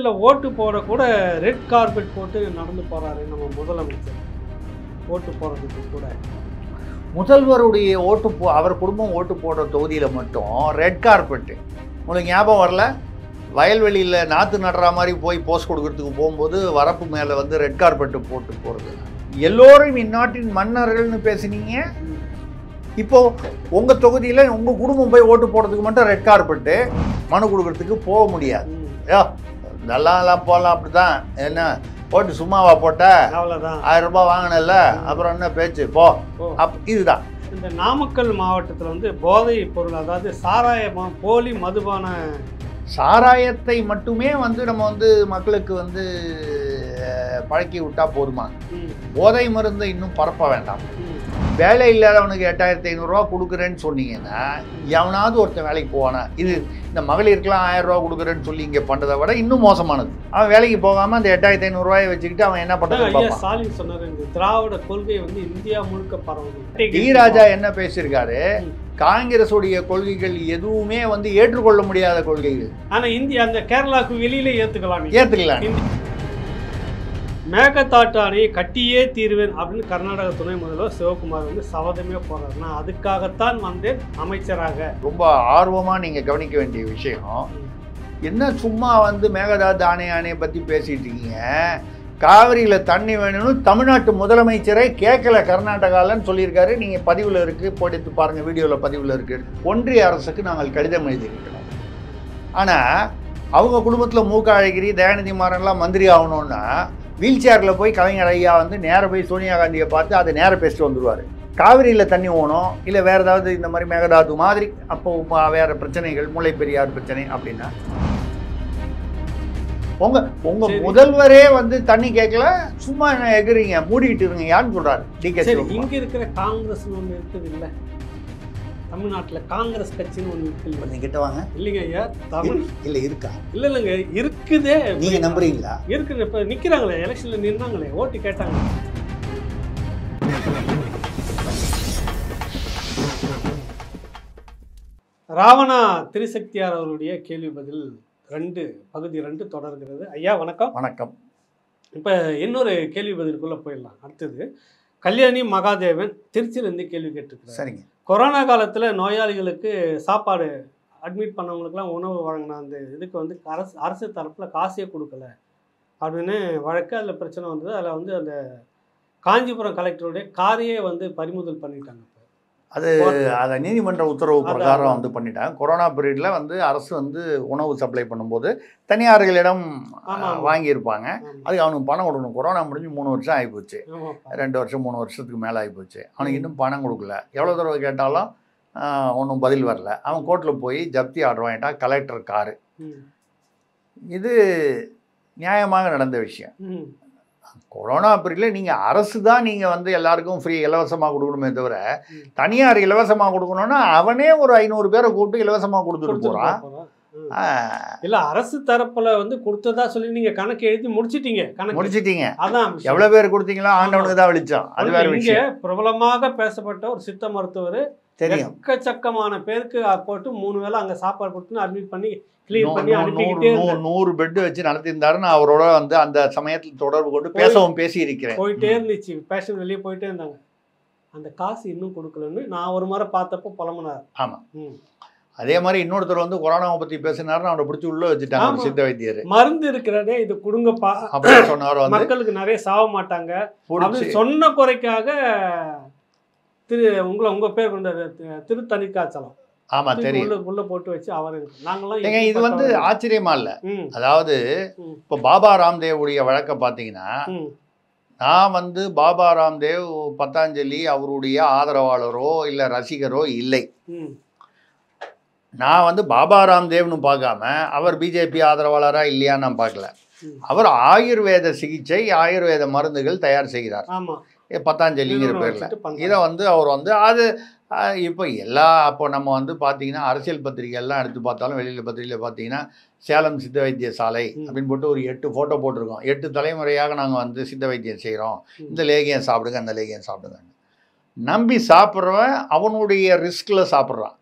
தேர்தலில் ஓட்டு போட கூட ரெட் கார்பெட் போட்டு நடந்து போறாரு நம்ம முதலமைச்சர் ஓட்டு போடுறதுக்கு கூட முதல்வருடைய ஓட்டு போ அவர் குடும்பம் ஓட்டு போடுற தொகுதியில் மட்டும் ரெட் கார்பெட்டு உங்களுக்கு ஞாபகம் வரல வயல்வெளியில் நாற்று நடுற மாதிரி போய் போஸ்ட் கொடுக்கறதுக்கு போகும்போது வரப்பு மேலே வந்து ரெட் கார்பெட்டு போட்டு போகிறது எல்லோரும் இந்நாட்டின் மன்னர்கள்னு பேசுனீங்க இப்போ உங்கள் தொகுதியில் உங்கள் குடும்பம் போய் ஓட்டு போடுறதுக்கு மட்டும் ரெட் கார்பெட்டு மனு கொடுக்கறதுக்கு போக முடியாது ம், ஐயோ நல்லா எல்லாம் போகலாம் அப்படி தான் என்ன ஓட்டு சும்மாவா போட்ட அவ்வளவுதான் ஆயிரம் ரூபாய் வாங்கினல அப்புறம் என்ன பேச்சு போ ஓ. அப் இதுதான் இந்த நாமக்கல் மாவட்டத்தில் வந்து போதை பொருள் அதாவது சாராயமா போலி மதுபான சாராயத்தை மட்டுமே வந்து நம்ம வந்து மக்களுக்கு வந்து அஹ், பழக்கி விட்டா போதுமா ம், போதை மருந்தை இன்னும் பரப்ப வேண்டாம் ம், வேலை இல்லாதவனுக்கு எட்டாயிரத்தி ஐநூறுரூவா கொடுக்குறேன்னு சொன்னீங்கன்னா எவனாவது ஒருத்தன் வேலைக்கு போவானா இது இந்த மகளிருக்கெல்லாம் ஆயிரம் ரூபா கொடுக்குறேன்னு சொல்லி இங்கே பண்ணுறதை விட இன்னும் மோசமானது அவன் வேலைக்கு போகாமல் அந்த எட்டாயிரத்தி ஐநூறுரூவாயை வச்சுக்கிட்டு அவன் என்ன அதான் பண்ணுறது ஐயா பார்ப்பான் ஸ்டாலின் சொன்னாரு இந்த திராவிட கொள்கை வந்து இந்தியா முழுக்க பரவணும் டி ராஜா என்ன பேசியிருக்காரு ம். காங்கிரஸுடைய கொள்கைகள் எதுவுமே வந்து ஏற்றுக்கொள்ள முடியாத கொள்கைகள் ஆனா இந்தியா அந்த கேரளாவுக்கு வெளியில ஏத்துக்கலாம் நீங்க. ஏற்றுக்கலாம் மேகதாட்டு அணையை கட்டியே தீர்வேன் அப்படின்னு கர்நாடக துணை முதல்வர் சிவகுமார் வந்து சபதமே போறாரு நான் அதுக்காகத்தான் வந்தேன் அமைச்சராக ரொம்ப ஆர்வமாக நீங்கள் கவனிக்க வேண்டிய விஷயம் என்ன சும்மா வந்து மேகதாது ஆணை ஆணையை பற்றி பேசிட்டு இருக்கீங்க காவிரியில் தண்ணி வேணும்னு தமிழ்நாட்டு முதலமைச்சரே கேட்கல கர்நாடகாலன்னு சொல்லியிருக்காரு நீங்கள் பதிவில் இருக்குது போட்டு பாருங்கள் வீடியோவில் பதிவில் இருக்குது ஒன்றிய அரசுக்கு நாங்கள் கடிதம் எழுதியிருக்கிறோம் ஆனால் அவங்க குடும்பத்தில் மூக்க அழகிரி தயாநிதி மாறன்லாம் மந்திரி ஆகணும்னா வீல் சேரில் போய் கலைஞர் ஐயா வந்து நேராக போய் சோனியா காந்தியை பார்த்து அதை நேராக பேசிட்டு வந்துடுவார் காவிரியில் தண்ணி ஓணும் இல்லை வேறு ஏதாவது இந்த மாதிரி மேகதாது மாதிரி அப்போ ம- வேற பிரச்சனைகள் முல்லை பெரியார் பிரச்சனை அப்படின்னா உங்க உங்க சரி. முதல்வரே வந்து தண்ணி கேட்கல சும்மா என்ன எகுறீங்க மூடிட்டு இருங்க யான்னு சொல்றாரு டி கே சரி இங்க இருக்கிற காங்கிரஸ் ஒண்ணு இருக்குது இல்ல தமிழ்நாட்டுல காங்கிரஸ் கட்சின்னு ஒண்ணு இருக்கு இல்ல கொஞ்சம் கிட்ட வாங்க இல்லைங்க ஐயா தமிழ் இல்ல இருக்கா இல்ல இல்லைங்க இருக்குதே நீங்க நம்புறீங்களா இருக்குது இப்ப நிக்கிறாங்களே எலெக்ஷன்ல நின்னாங்களே ஓட்டு கேட்டாங்க ராவணா திரிசக்தியார் அவருடைய கேள்வி பதில் ரெண்டு பகுதி ரெண்டு தொடர்கிறது ஐயா வணக்கம் வணக்கம் இப்போ இன்னொரு கேள்வி பதிலுக்குள்ள போயிடலாம் அடுத்தது கல்யாணி மகாதேவன் திருச்சியிலேருந்து கேள்வி கேட்டிருக்கிறார் சரிங்க கொரோனா காலத்தில் நோயாளிகளுக்கு சாப்பாடு அட்மிட் பண்ணவங்களுக்குலாம் உணவு வழங்கின அந்த இதுக்கு வந்து அரசு அரசு தரப்பில் காசே கொடுக்கல அப்படின்னு வழக்கு அதில் பிரச்சனை வந்தது அதில் வந்து அந்த காஞ்சிபுரம் கலெக்டருடைய காரையே வந்து பறிமுதல் பண்ணிட்டாங்க இப்ப. அது அதை நீதிமன்ற உத்தரவு அதான், பிரகாரம் அதான். வந்து பண்ணிட்டாங்க கொரோனா பீரியட்ல வந்து அரசு வந்து உணவு சப்ளை பண்ணும்போது தனியார்களிடம் ஆமா, ஆமா. வாங்கியிருப்பாங்க ஆமா. அதுக்கு அவனுக்கு பணம் கொடுக்கணும் கொரோனா முடிஞ்சு மூணு வருஷம் ஆகிப்போச்சு ஆமாப்பா. ரெண்டு வருஷம் மூணு வருஷத்துக்கு மேலே ஆகிப்போச்சு அவனுக்கு இன்னும் பணம் கொடுக்கல எவ்வளோ தடவை கேட்டாலும் ஒன்றும் பதில் வரல அவன் கோர்ட்டில் போய் ஜப்தி ஆர்டர் வாங்கிட்டான் கலெக்டர் காரு ம். இது நியாயமாக நடந்த விஷயம் ம். கொரோனா பீரியடில் நீங்கள் அரசு தான் நீங்கள் வந்து எல்லாருக்கும் ஃப்ரீ இலவசமாக கொடுக்கணுமே தவிர ம். தனியார் இலவசமாக கொடுக்கணும்னா அவனே ஒரு ஐநூறு பேரை கூப்பிட்டு இலவசமாக கொடுத்துட்டு கொடுத்துட்டு போகிறான் போறான். ம். இல்ல அரசு தரப்புல வந்து கொடுத்ததா சொல்லி நீங்க கணக்கு எழுதி முடிச்சிட்டீங்க கணக்கு முடிச்சிட்டீங்க அதான் விஷயம். எவ்வளோ பேர் கொடுத்தீங்களோ ஆண்டவனுக்கு தான் வெளிச்சம் அது வேற இங்க விஷயம் பிரபலமாக பேசப்பட்ட ஒரு சித்த மருத்துவர் தெரியும் எக்கச்சக்கமான பேருக்கு போட்டு மூணு வேளை அங்க சாப்பாடு கொடுத்து அட்மிட் பண்ணி கிளீன் நூ- பண்ணி நூ- அனுப்பிக்கிட்டே நூறு- இருந்தார். நூறு பெட் வச்சு நடத்தியிருந்தாரு நான் அவரோட வந்து அந்த சமயத்தில் தொடர்பு கொண்டு பேசவும் பேசி இருக்கிறேன் போயிட்டே இருந்துச்சு பேஷண்ட் வெளியே போயிட்டே இருந்தாங்க அந்த காசு இன்னும் கொடுக்கலன்னு நான் ஒரு முறை பார்த்தப்போ புலம்புனார் ஆமா. ம். அதே மாதிரி இன்னொருத்தர் வந்து கொரோனாவை பத்தி பேசினாரு அவனை பிடிச்சி உள்ள வச்சுட்டாங்க ஒரு ஆமா. சித்த வைத்தியர் மருந்து இருக்கிறதே இது கொடுங்கப்பா அப்படின்னு சொன்னவர் வந்து மக்களுக்கு நிறைய சாக மாட்டாங்க பிடிச்சி அப்படின்னு சொன்ன குறைக்காக திரு உங்களை உங்க பேர் கொண்ட தி- திருத்தணிக்காச்சலம் ஆமா தூக்கி தெரியும் உள்ள உள்ள போட்டு வச்சு அவர் நாங்கெல்லாம் ஏங்க இது வந்து எப்படிப்பட்டவர்கள்? ஆச்சரியமா இல்ல ம், அதாவது ம், இப்போ பாபா ராம்தேவுடைய வழக்கை பார்த்தீங்கன்னா ம், நான் வந்து பாபா ராம்தேவ் பத்தாஞ்சலி அவருடைய ஆதரவாளரோ இல்லை ரசிகரோ இல்லை ம், நான் வந்து பாபா ராம்தேவ்னு பார்க்காம அவர் பிஜேபி ஆதரவாளரா இல்லையான்னு நான் பார்க்கல ம். அவர் ஆயுர்வேத சிகிச்சை ஆயுர்வேத மருந்துகள் தயார் செய்கிறார் ஆமா ஏ, பத்தாஞ்சலிங்கிற நிறுவனம் பேரில் வச்சுட்டு பண்றாங்க. இதை வந்து அவர் வந்து அது அஹ், இப்போ எல்லா அப்போ நம்ம வந்து பார்த்தீங்கன்னா அரசியல் பத்திரிகை எல்லாம் எடுத்து பார்த்தாலும் வெளியில் பத்திரிகையில் பார்த்தீங்கன்னா சேலம் சித்த வைத்திய சாலை ம். அப்படின்னு போட்டு ஒரு எட்டு ஃபோட்டோ போட்டிருக்கோம் எட்டு தலைமுறையாக நாங்கள் வந்து சித்த வைத்தியம் செய்கிறோம் ம். இந்த லேகியம் சாப்பிடுங்க அந்த லேகியம் சாப்பிடுங்க நம்பி சாப்பிட்றவன் அவனுடைய ரிஸ்கில் சாப்பிட்றான்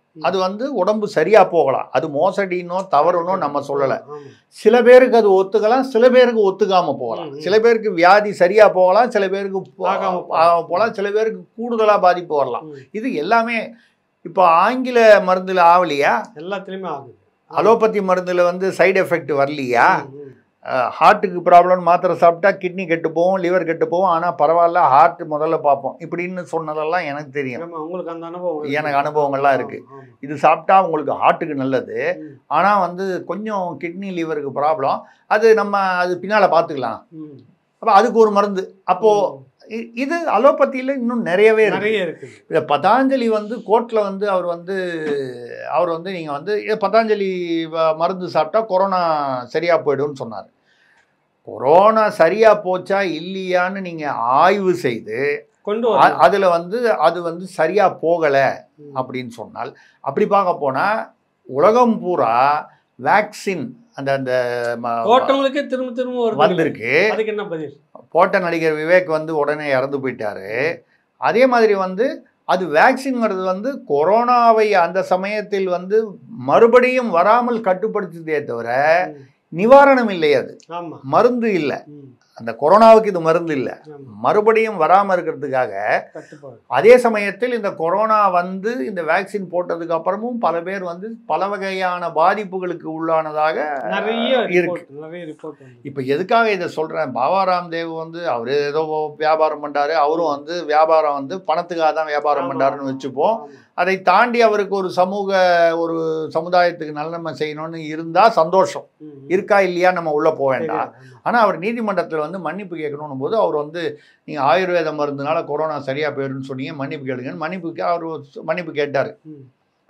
அது வந்து உடம்பு சரியா போகலாம் அது மோசடினோ தவறுனோ நம்ம சொல்லலை ஆமா. சில பேருக்கு அது ஒத்துக்கலாம் சில பேருக்கு ஒத்துக்காம போகலாம் ம், ம். சில பேருக்கு வியாதி சரியா போகலாம் சில பேருக்கு போ- ஆகாம ஆகாம போகலாம் சில பேருக்கு கூடுதலா பாதிப்பு வரலாம் ம். இது எல்லாமே இப்போ ஆங்கில மருந்துல ஆகலையா எல்லாத்துலயுமே ஆகுது அலோபதி மருந்துல வந்து சைடு எஃபெக்ட் வரலையா ம், ம். ஹார்ட்டுக்கு ப்ராப்ளம் மாத்திரை சாப்பிட்டா கிட்னி கெட்டு போகும் லிவர் கெட்டு போகும் ஆனால் பரவாயில்ல ஹார்ட் முதல்ல பார்ப்போம் இப்படின்னு சொன்னதெல்லாம் எனக்கு தெரியும் ஆமா, உங்களுக்கு அந்த அனுபவம் இருக்கு. எனக்கு அனுபவங்கள்லாம் இருக்கு ஆமா, ஆமா. இது சாப்பிட்டா உங்களுக்கு ஹார்ட்டுக்கு நல்லது ம், ஆனால் வந்து கொஞ்சம் கிட்னி லிவருக்கு ப்ராப்ளம் அது நம்ம அது பின்னால் பார்த்துக்கலாம் ம். அப்போ அதுக்கு ஒரு மருந்து அப்போது இது அலோபதியில் இன்னும் நிறையவே இருக்கு நிறைய இருக்குது இதை பதாஞ்சலி வந்து கோர்ட்டில் வந்து அவர் வந்து அவர் வந்து நீங்கள் வந்து "ஏ, பதாஞ்சலி வ- மருந்து சாப்பிட்டா கொரோனா சரியாக போயிடும்னு சொன்னார் கொரோனா சரியாக போச்சா இல்லையான்னு நீங்கள் ஆய்வு செய்து கொண்டு அ- வரணும். அதுல வந்து அது வந்து சரியா போகல ம். அப்படின்னு சொன்னால் அப்படி பார்க்க போனா உலகம் பூரா வேக்சின் அந்த அந்த ம- போட்டவங்களுக்கே திரும்ப திரும்ப வருது வந்திருக்கு அதுக்கு என்ன பதில் போட்ட நடிகர் விவேக் வந்து உடனே இறந்து போயிட்டாரு அதே மாதிரி வந்து அது வேக்சின்ங்கிறது வந்து கொரோனாவை அந்த சமயத்தில் வந்து மறுபடியும் வராமல் கட்டுப்படுத்துதே தவிர ம். நிவாரணம் இல்லை அது ஆமா மருந்து இல்லை ம். அந்த கொரோனாவுக்கு இது மருந்து இல்லை ஆமா மறுபடியும் வராமல் இருக்கிறதுக்காக கட்டுப்பாடு அதே சமயத்தில் இந்த கொரோனா வந்து இந்த வேக்சின் போட்டதுக்கு அப்புறமும் பல பேர் வந்து பல வகையான பாதிப்புகளுக்கு உள்ளானதாக நிறைய இருக்கு. ரிப்போர்ட் நிறைய ரிப்போர்ட் வந்து இப்போ எதுக்காக இதை சொல்கிறேன் பாபா ராம்தேவ் வந்து அவர் ஏதோ வியாபாரம் பண்ணாரு அவரும் வந்து வியாபாரம் வந்து பணத்துக்காக தான் வியாபாரம் ஆமா, பண்ணாருன்னு ஆமா, வச்சுப்போம் ஆமா. அதை தாண்டி அவருக்கு ஒரு சமூக ஒரு சமுதாயத்துக்கு நல்ல செய்யணும்னு இருந்தால் சந்தோஷம் ம், ம். இருக்கா இல்லையா நம்ம உள்ளே போக வேண்டாம் தெரியாது, ஆமா. ஆனால் அவர் நீதிமன்றத்தில் வந்து மன்னிப்பு கேட்கணும் போது அவர் வந்து நீங்கள் ஆயுர்வேத மருந்துனால கொரோனா சரியாக போயிடும்னு சொன்னீங்க மன்னிப்பு கேளுங்கன்னு மன்னிப்புக்கு அவர் ஒரு மன்னிப்பு கேட்டார் ம்.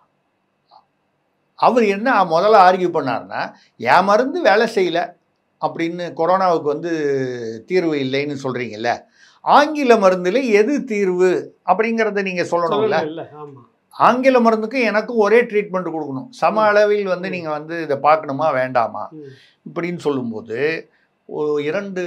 அவர் என்ன முதல்ல ஆர்கியூ பண்ணாருன்னா என் மருந்து வேலை செய்யல அப்படின்னு கொரோனாவுக்கு வந்து தீர்வு இல்லைன்னு சொல்கிறீங்கல்ல ஆங்கில மருந்தில் எது தீர்வு அப்படிங்கிறத நீங்கள் சொல்லணும்ல சொல்லணும் இல்ல ஆமா ஆங்கில மருந்துக்கும் எனக்கும் ஒரே ட்ரீட்மெண்ட் கொடுக்கணும் சம அளவில் வந்து நீங்கள் வந்து இதை பார்க்கணுமா வேண்டாமா ம். இப்படின்னு சொல்லும்போது ஒரு இரண்டு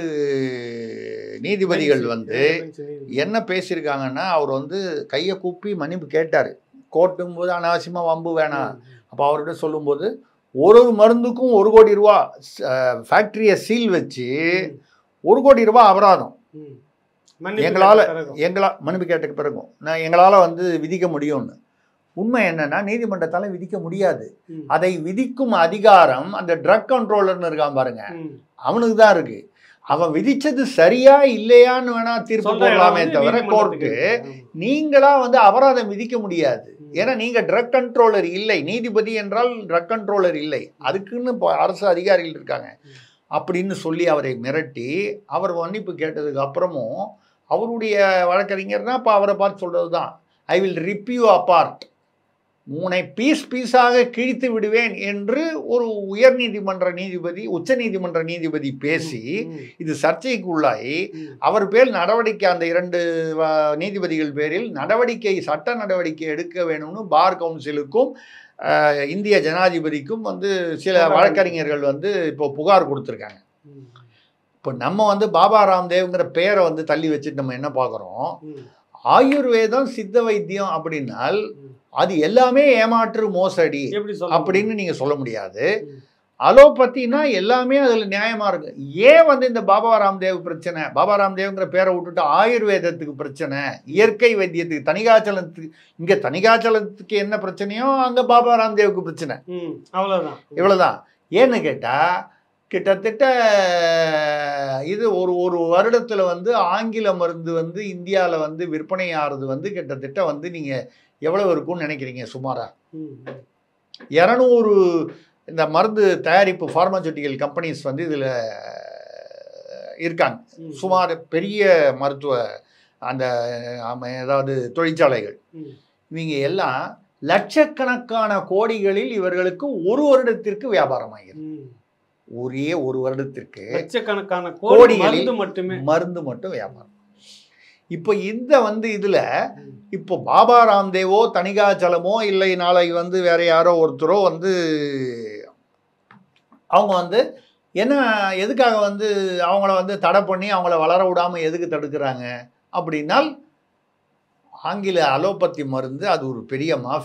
நீதிபதிகள் வந்து பெஞ்ச் நீதிபதி. என்ன பேசியிருக்காங்கன்னா அவர் வந்து கையை கூப்பி மன்னிப்பு கேட்டார் கோர்ட்டும் போது அனாவசியமாக வம்பு வேணாம் ம், அப்போ அவர்கிட்ட சொல்லும்போது ஒரு ஒரு மருந்துக்கும் ஒரு கோடி ரூபா ஃபேக்ட்ரியை சீல் வச்சு ம், ஒரு கோடி ரூபா அபராதம் ம். மன்னிப்பு எங்களால கேட்ட பிறகும். எங்களா மன்னிப்பு கேட்டக்கு பிறகும் நான் எங்களால் வந்து விதிக்க முடியும்னு உண்மை என்னன்னா நீதிமன்றத்தால் விதிக்க முடியாது ம், அதை விதிக்கும் அதிகாரம் அந்த ட்ரக் கண்ட்ரோலர்னு இருக்கான் பாருங்க ம். அவனுக்கு தான் இருக்கு அவன் விதிச்சது சரியா இல்லையான்னு வேணா தீர்ப்பு சொல்ற இடம் போடலாமே வந்து தவிர நீதிமன்றத்துக்கு கோர்ட்டு இருக்கு. ஆமா. நீங்களா வந்து அபராதம் விதிக்க முடியாது ம். ஏன்னா நீங்க ட்ரக் கண்ட்ரோலர் இல்லை நீதிபதி என்றால் ட்ரக் கண்ட்ரோலர் இல்லை அதுக்குன்னு இப்போ அரசு அதிகாரிகள் இருக்காங்க ம். அப்படின்னு சொல்லி அவரை மிரட்டி அவர் மன்னிப்பு கேட்டதுக்கு அப்புறமும் அவருடைய வழக்கறிஞர்னா இப்போ அவரை பார்த்து சொல்றது தான் ஐ வில் ரிப்யூ அப்பார்ட் உன்னை பீஸ் பீஸாக கிழித்து விடுவேன் என்று ஒரு உயர்நீதிமன்ற நீதிபதி உச்சநீதிமன்ற நீதிபதி பேசி ம், இது சர்ச்சைக்கு உள்ளாகி ம். அவர் பேர் நடவடிக்கை அந்த இரண்டு வ- நீதிபதிகள் பேரில் நடவடிக்கை சட்ட நடவடிக்கை எடுக்க வேணும்னு பார் கவுன்சிலுக்கும் அஹ், இந்திய ஜனாதிபதிக்கும் வந்து சில புகார் வழக்கறிஞர்கள் வந்து இப்போ புகார் கொடுத்துருக்காங்க ம், இப்போ நம்ம வந்து பாபா ராம்தேவ்ங்கிற பேரை வந்து தள்ளி வச்சுட்டு நம்ம என்ன பார்க்குறோம் ம், ஆயுர்வேதம் சித்த வைத்தியம் அப்படின்னால் ம். அது எல்லாமே ஏமாற்று மோசடி எப்படி சொல்ல அப்படின்னு நீங்கள் சொல்ல முடியாது ம். அலோபத்தினா எல்லாமே அதில் நியாயமாக இருக்கு ஏன் வந்து இந்த பாபா ராம்தேவ் பிரச்சனை பாபா ராம்தேவ்ங்கிற பேரை விட்டுட்டு ஆயுர்வேதத்துக்கு பிரச்சனை இயற்கை வைத்தியத்துக்கு தனிகாச்சலத்துக்கு இங்கே தனிகாச்சலத்துக்கு என்ன பிரச்சனையோ அங்கே பாபா ராம்தேவுக்கு பிரச்சனை ம், அவ்வளவுதான் இவ்வளவுதான் ஏன்னு கேட்டால் கிட்டத்தட்ட இது ஒரு ஒரு வருடத்தில் வந்து ஆங்கில மருந்து வந்து இந்தியாவில் வந்து விற்பனை ஆகிறது வந்து கிட்டத்தட்ட வந்து நீங்கள் எவ்வளவு இருக்கும்னு நினைக்கிறீங்க சுமாரா ம், ம். இரநூறு இந்த மருந்து தயாரிப்பு ஃபார்மசூட்டிக்கல் கம்பெனிஸ் வந்து இதில் இருக்காங்க ம், சுமார் பெரிய மருத்துவ அந்த ஆம, ஏதாவது தொழிற்சாலைகள் ம். இவங்க எல்லாம் லட்சக்கணக்கான கோடிகளில் இவர்களுக்கு ஒரு வருடத்திற்கு வியாபாரம் ஆகிருக்கு ம். ஒரே ஒரு வருடத்திற்கு லட்சக்கணக்கான கோடி கோடிகளில் மருந்து மட்டுமே மருந்து மட்டும் வியாபாரம் இப்போ இந்த வந்து இதுல ம், இப்போ பாபா ராம்தேவோ தனிகாச்சலமோ இல்லை நாளை வந்து வேற யாரோ ஒருத்தரோ வந்து அவங்க வந்து என்ன எதுக்காக வந்து அவங்கள வந்து தடை பண்ணி அவங்கள வளர விடாம எதுக்கு தடுக்கிறாங்க அப்படின்னால் ஆங்கில அலோபதி மருந்து அது ஒரு பெரிய மாஃபியா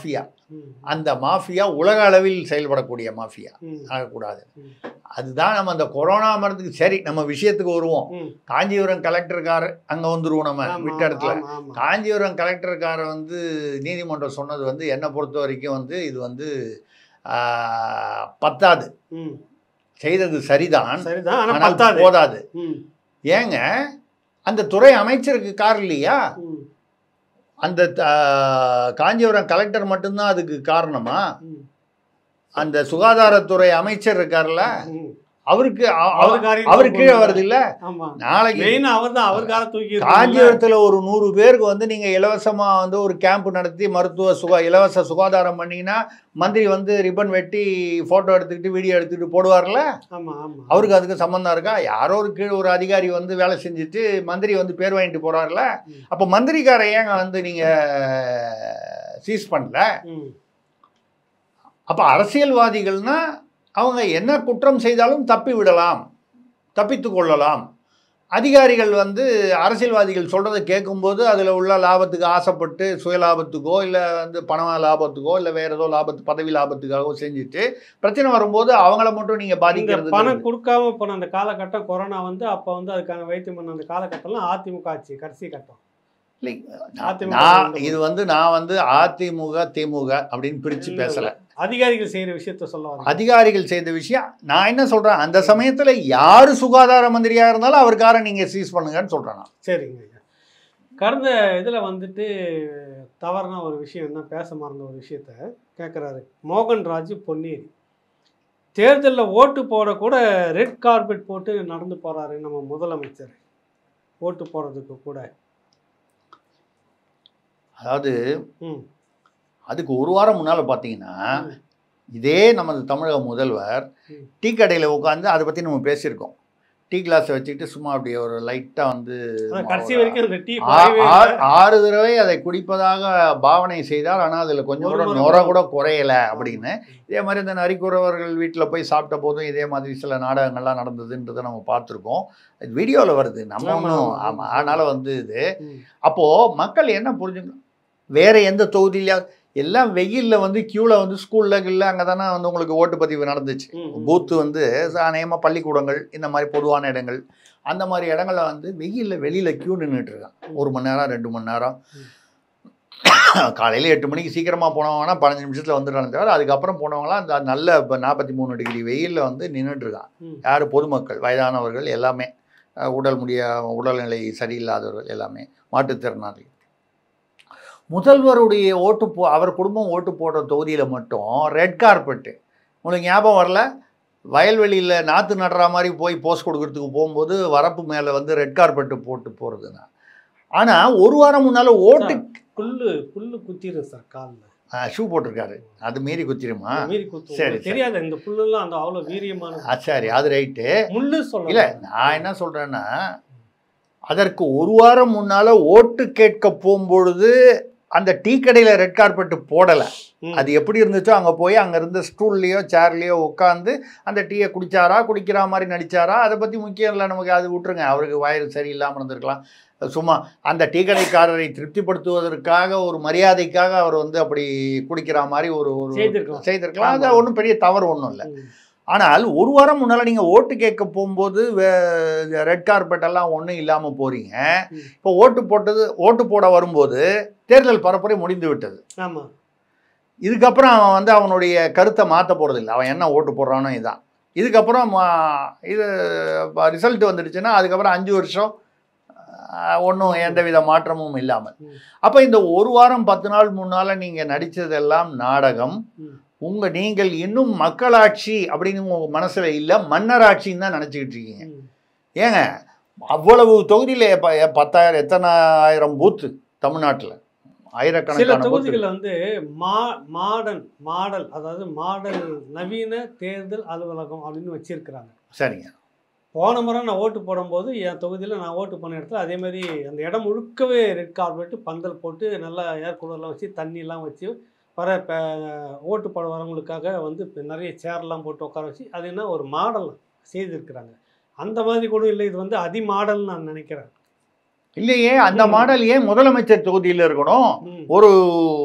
ம், அந்த மாஃபியா உலக அளவில் செயல்படக்கூடிய மாஃபியா ம், ஆகக்கூடாது ம். அதுதான் நம்ம அந்த கொரோனா மருந்துக்கு சரி நம்ம விஷயத்துக்கு வருவோம் ம். காஞ்சிபுரம் கலெக்டர்கார் அங்க வந்துருவோம் நம்ம ஆமா, விட்ட இடத்துல ஆமா, ஆமா. காஞ்சிபுரம் கலெக்டர்கார வந்து நீதிமன்றம் சொன்னது வந்து என்னை பொறுத்த வரைக்கும் வந்து இது வந்து ஆஹ், பத்தாது ம். செய்தது சரிதான் சரிதான் ஆனா ஆனால் பத்தாது போதாது ம், ஏங்க அந்த துறை அமைச்சருக்கு கார் இல்லையா ம், அந்த ஆஹ், காஞ்சிபுரம் கலெக்டர் மட்டும்தான் அதுக்கு காரணமா ம், அந்த சுகாதாரத்துறை அமைச்சர் இருக்கார்ல ம். அவருக்கு அ- அவ- அவர் காரியம் அவர் கீழே தான் வருது இல்ல ஆமா நாளைக்கு மெயினா அவர் தான் அவர் கார தூக்கி இருக்கணும்ல. காஞ்சிபுரத்துல ஒரு நூறு பேருக்கு வந்து நீங்க இலவசமா வந்து ஒரு கேம்ப் நடத்தி மருத்துவ சுகா இலவச சுகாதாரம் பண்ணீங்கன்னா மந்திரி வந்து ரிப்பன் வெட்டி போட்டோ எடுத்துக்கிட்டு வீடியோ எடுத்துக்கிட்டு போடுவார்ல ஆமா ஆமா அவருக்கு அதுக்கு சம்பந்தம் இருக்கா யாரோ ஒரு கீழ் ஒரு அதிகாரி வந்து வேலை செஞ்சுட்டு மந்திரி வந்து பேர் வாங்கிட்டு போறாருல ம். அப்ப மந்திரிக்கார ஏங்க வந்து நீங்க சீஸ் பண்ணல ம், அப்ப அரசியல்வாதிகள்னா அவங்க என்ன குற்றம் செய்தாலும் தப்பி விடலாம் தப்பித்து கொள்ளலாம் அதிகாரிகள் வந்து அரசியல்வாதிகள் சொல்கிறத கேட்கும்போது அதில் உள்ள லாபத்துக்கு ஆசைப்பட்டு சுய லாபத்துக்கோ இல்லை வந்து பண லாபத்துக்கோ இல்லை வேற ஏதோ லாபத்து பதவி லாபத்துக்காகவோ செஞ்சுட்டு பிரச்சனை வரும்போது அவங்கள மட்டும் நீங்கள் இந்த பாதிக்கிறது பணம் கிடையாது. கொடுக்காம போன அந்த காலகட்டம் கொரோனா வந்து அப்ப வந்து அதுக்கான வைத்தியம் பண்ண அந்த காலகட்டம்லாம் அதிமுக ஆட்சி கடைசி கட்டம் இல்லை, அதிமுக நான் வந்து- இது வந்து நான் வந்து அதிமுக திமுக அப்படின்னு பிரித்து இல்ல, பேசலை அதிகாரிகள் செய்யற விஷயத்த சொல்ல வரேன் அதிகாரிகள் செய்த விஷயம் நான் என்ன சொல்கிறேன் அந்த சமயத்தில் யார் சுகாதார மந்திரியாக இருந்தாலும் அவருக்கார நீங்கள் சீஸ் பண்ணுங்கன்னு சொல்கிறேன் நான் சரிங்க ஐயா கடந்த இதில் வந்துட்டு தவறான ஒரு விஷயம் என்ன பேச மறந்த ஒரு விஷயத்த கேட்குறாரு மோகன்ராஜ் பொன்னேரி தேர்தலில் ஓட்டு போட கூட ரெட் கார்பெட் போட்டு நடந்து போகிறாரு நம்ம முதலமைச்சர் ஓட்டு போடுறதுக்கு கூட அதாவது ம் அதுக்கு ஒரு வாரம் முன்னால் பார்த்தீங்கன்னா ம். இதே நமது தமிழக முதல்வர் ம். டீ கடையில் உட்காந்து அதை பற்றி நம்ம பேசியிருக்கோம் டீ கிளாஸை வச்சுக்கிட்டு சும்மா அப்படியே ஒரு லைட்டாக வந்து ஆனா கடைசி வரைக்கும் அந்த டீ ஆ- ஆ- ஆறு தடவை அதை குடிப்பதாக பாவனை செய்தால் ஆனால் அதில் கொஞ்சம் கூட ஒரு முறை நுர கூட- கூட குறையல அப்படின்னு இதே மாதிரி இந்த நரிக்குறவர்கள் வீட்டில் போய் சாப்பிட்ட போதும் இதே மாதிரி சில நாடகங்கள்லாம் நடந்ததுன்றதை நம்ம பார்த்துருக்கோம் இது வீடியோவில் வருது நம்ம ஆமா, ஒன்றும் ஆமா, ஆமாம் ஆமா. அதனால் வந்து இது அப்போது மக்கள் என்ன புரிஞ்சுக்கணும் வேற எந்த தொகுதியில எல்லாம் வெயிலில் வந்து க்யூவில் வந்து ஸ்கூலில் இல்லை அங்கே தானே வந்து உங்களுக்கு ஓட்டுப்பதிவு நடந்துச்சு பூத்து வந்து அநேகமாக பள்ளிக்கூடங்கள் இந்த மாதிரி பொதுவான இடங்கள் அந்த மாதிரி இடங்கள்ல வந்து வெயிலில் வெளியில் க்யூ நின்றுட்டு இருக்கான் ஒரு மணி நேரம் ரெண்டு மணி நேரம் காலையில் எட்டு மணிக்கு சீக்கிரமாக போனவங்கன்னா பதினஞ்சு நிமிஷத்தில் வந்துடுறாங்க தவிர அதுக்கப்புறம் போனவங்களாம் அந்த நல்ல இப்போ நாற்பத்தி மூணு டிகிரி வெயிலில் வந்து நின்றுட்டு இருக்கான் ம். யார் பொதுமக்கள் வயதானவர்கள் எல்லாமே அஹ், உடல் முடிய உடல்நிலை சரியில்லாதவர்கள் எல்லாமே மாற்றுத்திறனாளிகள் முதல்வருடைய ஓட்டு போ அவர் குடும்பம் ஓட்டு போடுற தொகுதியில் மட்டும் ரெட் கார்பெட்டு உங்களுக்கு ஞாபகம் வரல வயல்வெளியில் நாற்று நடுற மாதிரி போய் போஸ்ட் கொடுக்கறதுக்கு போகும்போது வரப்பு மேலே வந்து ரெட் கார்பெட்டு போட்டு போகிறதுனா ஆனால் ஒரு வாரம் முன்னால் ஓட்டு புல்லு புல்லு குத்திரும் சார் காலில் ஷூ போட்டிருக்காரு அது மீறி குத்திருமா மீறி குத்து சரி, உங்களுக்கு தெரியாது இந்த புல்லுலாம் அந்த அவ்வளோ வீரியமான ஆ, சரி அது ரைட்டு முள்ளு சொல்ல இல்லை நான் என்ன சொல்கிறேன்னா அதற்கு ஒரு வாரம் முன்னால் ஓட்டு கேட்க போகும்பொழுது அந்த டீ கடையில் ரெட் கார்பெட் போடலை அது எப்படி இருந்துச்சோ அங்கே போய் அங்கே இருந்த ஸ்டூல்லையோ சேர்லையோ உட்காந்து அந்த டீயை குடிச்சாரா குடிக்கிற மாதிரி நடிச்சாரா அதை பற்றி முக்கியம் இல்லை நமக்கு அது விட்டுருங்க அவருக்கு வயிறு சரியில்லாமல் இருந்திருக்கலாம் சும்மா அந்த டீ கடைக்காரரை திருப்திப்படுத்துவதற்காக ஒரு மரியாதைக்காக அவர் வந்து அப்படி குடிக்கிற மாதிரி ஒரு ஒரு செய்திருக்கலாம். செய்திருக்கலாம் அது ஆமா. ஒன்றும் பெரிய தவறு ஒன்றும் இல்லை ம். ஆனால் ஒரு வாரம் முன்னால் நீங்கள் ஓட்டு கேட்க போகும்போது ரெட் கார்பெட் எல்லாம் ஒன்றும் இல்லாமல் போகிறீங்க ம். இப்போ ஓட்டு போட்டது ஓட்டு போட வரும்போது தேர்தல் பரப்புரை முடிந்து விட்டது ஆமா இதுக்கப்புறம் அவன் வந்து அவனுடைய கருத்தை மாற்ற போகிறதில்ல அவன் என்ன ஓட்டு போடுறானோ இதான் இதுக்கப்புறம் மா- இது ரிசல்ட் வந்துடுச்சுன்னா அதுக்கப்புறம் அஞ்சு வருஷம் ஒன்றும் எந்தவித மாற்றமும் இல்லாமல் ம். அப்போ இந்த ஒரு வாரம் பத்து நாள் முன்னால் நீங்கள் நடித்ததெல்லாம் நாடகம் ம். உங்கள் நீங்கள் இன்னும் மக்களாட்சி அப்படின்னு உங்கள் மனசில் இல்லை மன்னராட்சின்னு தான் நினச்சிக்கிட்டு இருக்கீங்க ம். ஏங்க அவ்வளவு தொகுதியில் ப- பத்தாயிரம் எத்தனை ஆயிரம் பூத்து தமிழ்நாட்டில் சில ஆயிரக்கணக்கான பூத்து தொகுதிகளில் வந்து மா மாடர்ன் மாடல் அதாவது மாடல் நவீன தேர்தல் அலுவலகம் அப்படின்னு வச்சிருக்கிறாங்க சரிங்க போன முறை நான் ஓட்டு போடும்போது என் தொகுதியில் நான் ஓட்டு பண்ண இடத்துல அதே மாதிரி அந்த இடம் முழுக்கவே ரெட் கார்பெட்டு பந்தல் போட்டு நல்லா ஏர் கூலர்லாம் வச்சு தண்ணிலாம் வச்சு வர இப்போ ஓட்டு போட வரவங்களுக்காக வந்து இப்ப நிறைய சேர்லாம் போட்டு உட்கார வச்சு அது என்ன ஒரு மாடல் செய்திருக்கிறாங்க அந்த மாதிரி கூட இல்லை இது வந்து அதி மாடல்னு நான் நினைக்கிறேன் இல்லையே அந்த ம். மாடல் ஏன் முதலமைச்சர் தொகுதியில் இருக்கணும் ம். ஒரு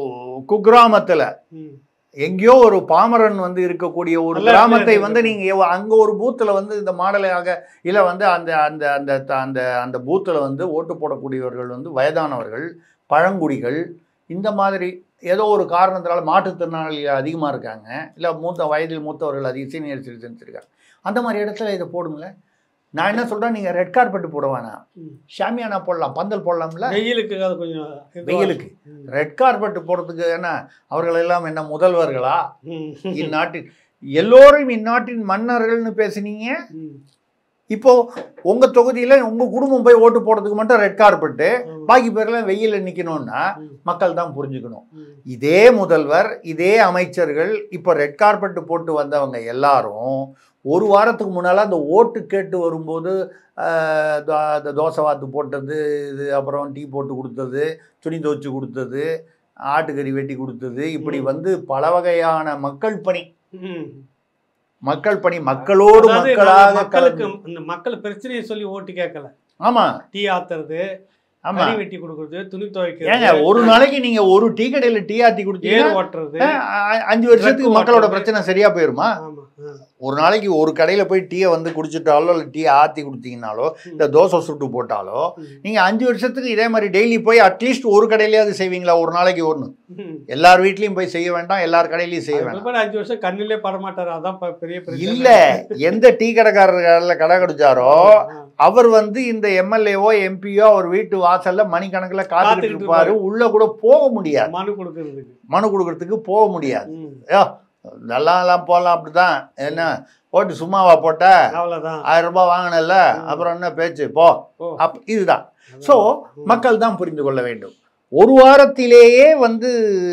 குக்கிராமத்துல ம். எங்கேயோ ஒரு பாமரன் வந்து இருக்கக்கூடிய ஒரு நல்ல கிராமத்தை இடத்துல வந்து இருக்கு. நீங்க எவ்வ- அங்க ஒரு பூத்துல வந்து இந்த மாடலாக இல்ல வந்து அந்த அந்த அந்த த- அந்த அந்த பூத்துல வந்து ஓட்டு போடக்கூடியவர்கள் வந்து வயதானவர்கள் பழங்குடிகள் இந்த மாதிரி ஏதோ ஒரு காரணத்தினால மாற்றுத்திறனாளிகள் அதிகமா இருக்காங்க இல்ல மூத்த வயதில் மூத்தவர்கள் அதிக சீனியர் சிட்டிசன்ஸ் இருக்காங்க அந்த மாதிரி இடத்துல இதை போடுங்க நான் என்ன சொல்றேன் நீங்க ரெட் கார்பெட் போட வேணாம் ம். ஷாமியானா போடலாம் பந்தல் போடலாம்ல வெயிலுக்கு அது கொஞ்சம் இதுவா வெயிலுக்கு. ம். ரெட் கார்பெட் போடுறதுக்கு என்ன அவர்கள் எல்லாம் என்ன முதல்வர்களா ம். இந்நாட்டின் எல்லோரும் இந்நாட்டின் மன்னர்கள்னு பேசுனீங்க ம். இப்போ உங்க தொகுதியில உங்க குடும்பம் போய் ஓட்டு போடுறதுக்கு மட்டும் ரெட் கார்பெட்டு ஆமா. பாக்கி பேர்லாம் வெயில நிக்கணும்னா ம். மக்கள் தான் புரிஞ்சுக்கணும் ம். இதே முதல்வர் இதே அமைச்சர்கள் இப்போ ரெட் கார்பெட் போட்டு வந்தவங்க எல்லாரும் ஒரு வாரத்துக்கு முன்னால அந்த ஓட்டு கேட்டு வரும்போது ஆஹ், தோ- அந்த தோசை வாத்து போட்டது இது அப்புறம் டீ போட்டு கொடுத்தது துணி துவைச்சு கொடுத்தது ஆட்டுக்கறி வெட்டி கொடுத்தது இப்படி ம். வந்து பல வகையான மக்கள் பணி ம். மக்கள் பணி மக்களோடு அதாவது மக்களாக நாங்க மக்களுக்கு கலந்து- இந்த மக்கள் பிரச்சனையை சொல்லி ஓட்டு கேட்கல ஆமா டீ ஆத்துறது ஆமா கறி வெட்டி கொடுக்கறது துணி ஏங்க துவைக்கிறது ஒரு நாளைக்கு நீங்க ஒரு டீ கடையில டீ ஆத்தி ஏர் கொடுத்தீங்கன்னா ஓட்டுறது அஹ், அ- அஞ்சு வருஷத்துக்கு ட்ரக் மக்களோட ஓட்டுறது. பிரச்சனை சரியா போயிருமா ஆமா ஆ. ஒரு நாளைக்கு ஒரு கடையில போய் டீயை வந்து குடிச்சிட்டாலோ இல்லை டீ ஆத்தி கொடுத்தீங்கனாலோ இந்த தோசை சுட்டு போட்டாலோ ம். நீங்க அஞ்சு வருஷத்துக்கு இதே மாதிரி டெய்லி போய் அட்லீஸ்ட் ஒரு கடையிலயாவது செய்வீங்களா ஒரு நாளைக்கு ஒன்று ம். எல்லார் வீட்லயும் போய் செய்ய வேண்டாம் எல்லார் கடையிலயும் செய்ய அது வேண்டாம் பிற்பாடு அஞ்சு வருஷம் கண்ணிலே படமாட்டாரு அதான் ப- பெரிய பிரச்சனை இல்ல எந்த டீ கடைக்காரர் கடையில கடை கடிச்சாரோ ஆ. அவர் வந்து இந்த எம்எல்ஏவோ எம்பியோ அவர் வீட்டு வாசல்ல மணிக்கணக்குல காத்துக்கிட்டு காத்துக்கிட்டு இருப்பாரு உள்ள கூட போக முடியாது மனு கொடுக்கறதுக்கு மனு கொடுக்கறதுக்கு போக முடியாது ம். ஐயோ நல்லா எல்லாம் போகலாம் அப்படிதான் என்ன போட்டு சும்மாவா போட்ட அவ்வளவுதான் ஆயிரம் ரூபாய் வாங்கினல ம். அப்புறம் என்ன பேச்சு போ ஓ. அப் இதுதான் அதான். ஸோ ம். மக்கள் தான் புரிந்து கொள்ள வேண்டும் ஒரு வாரத்திலேயே வந்து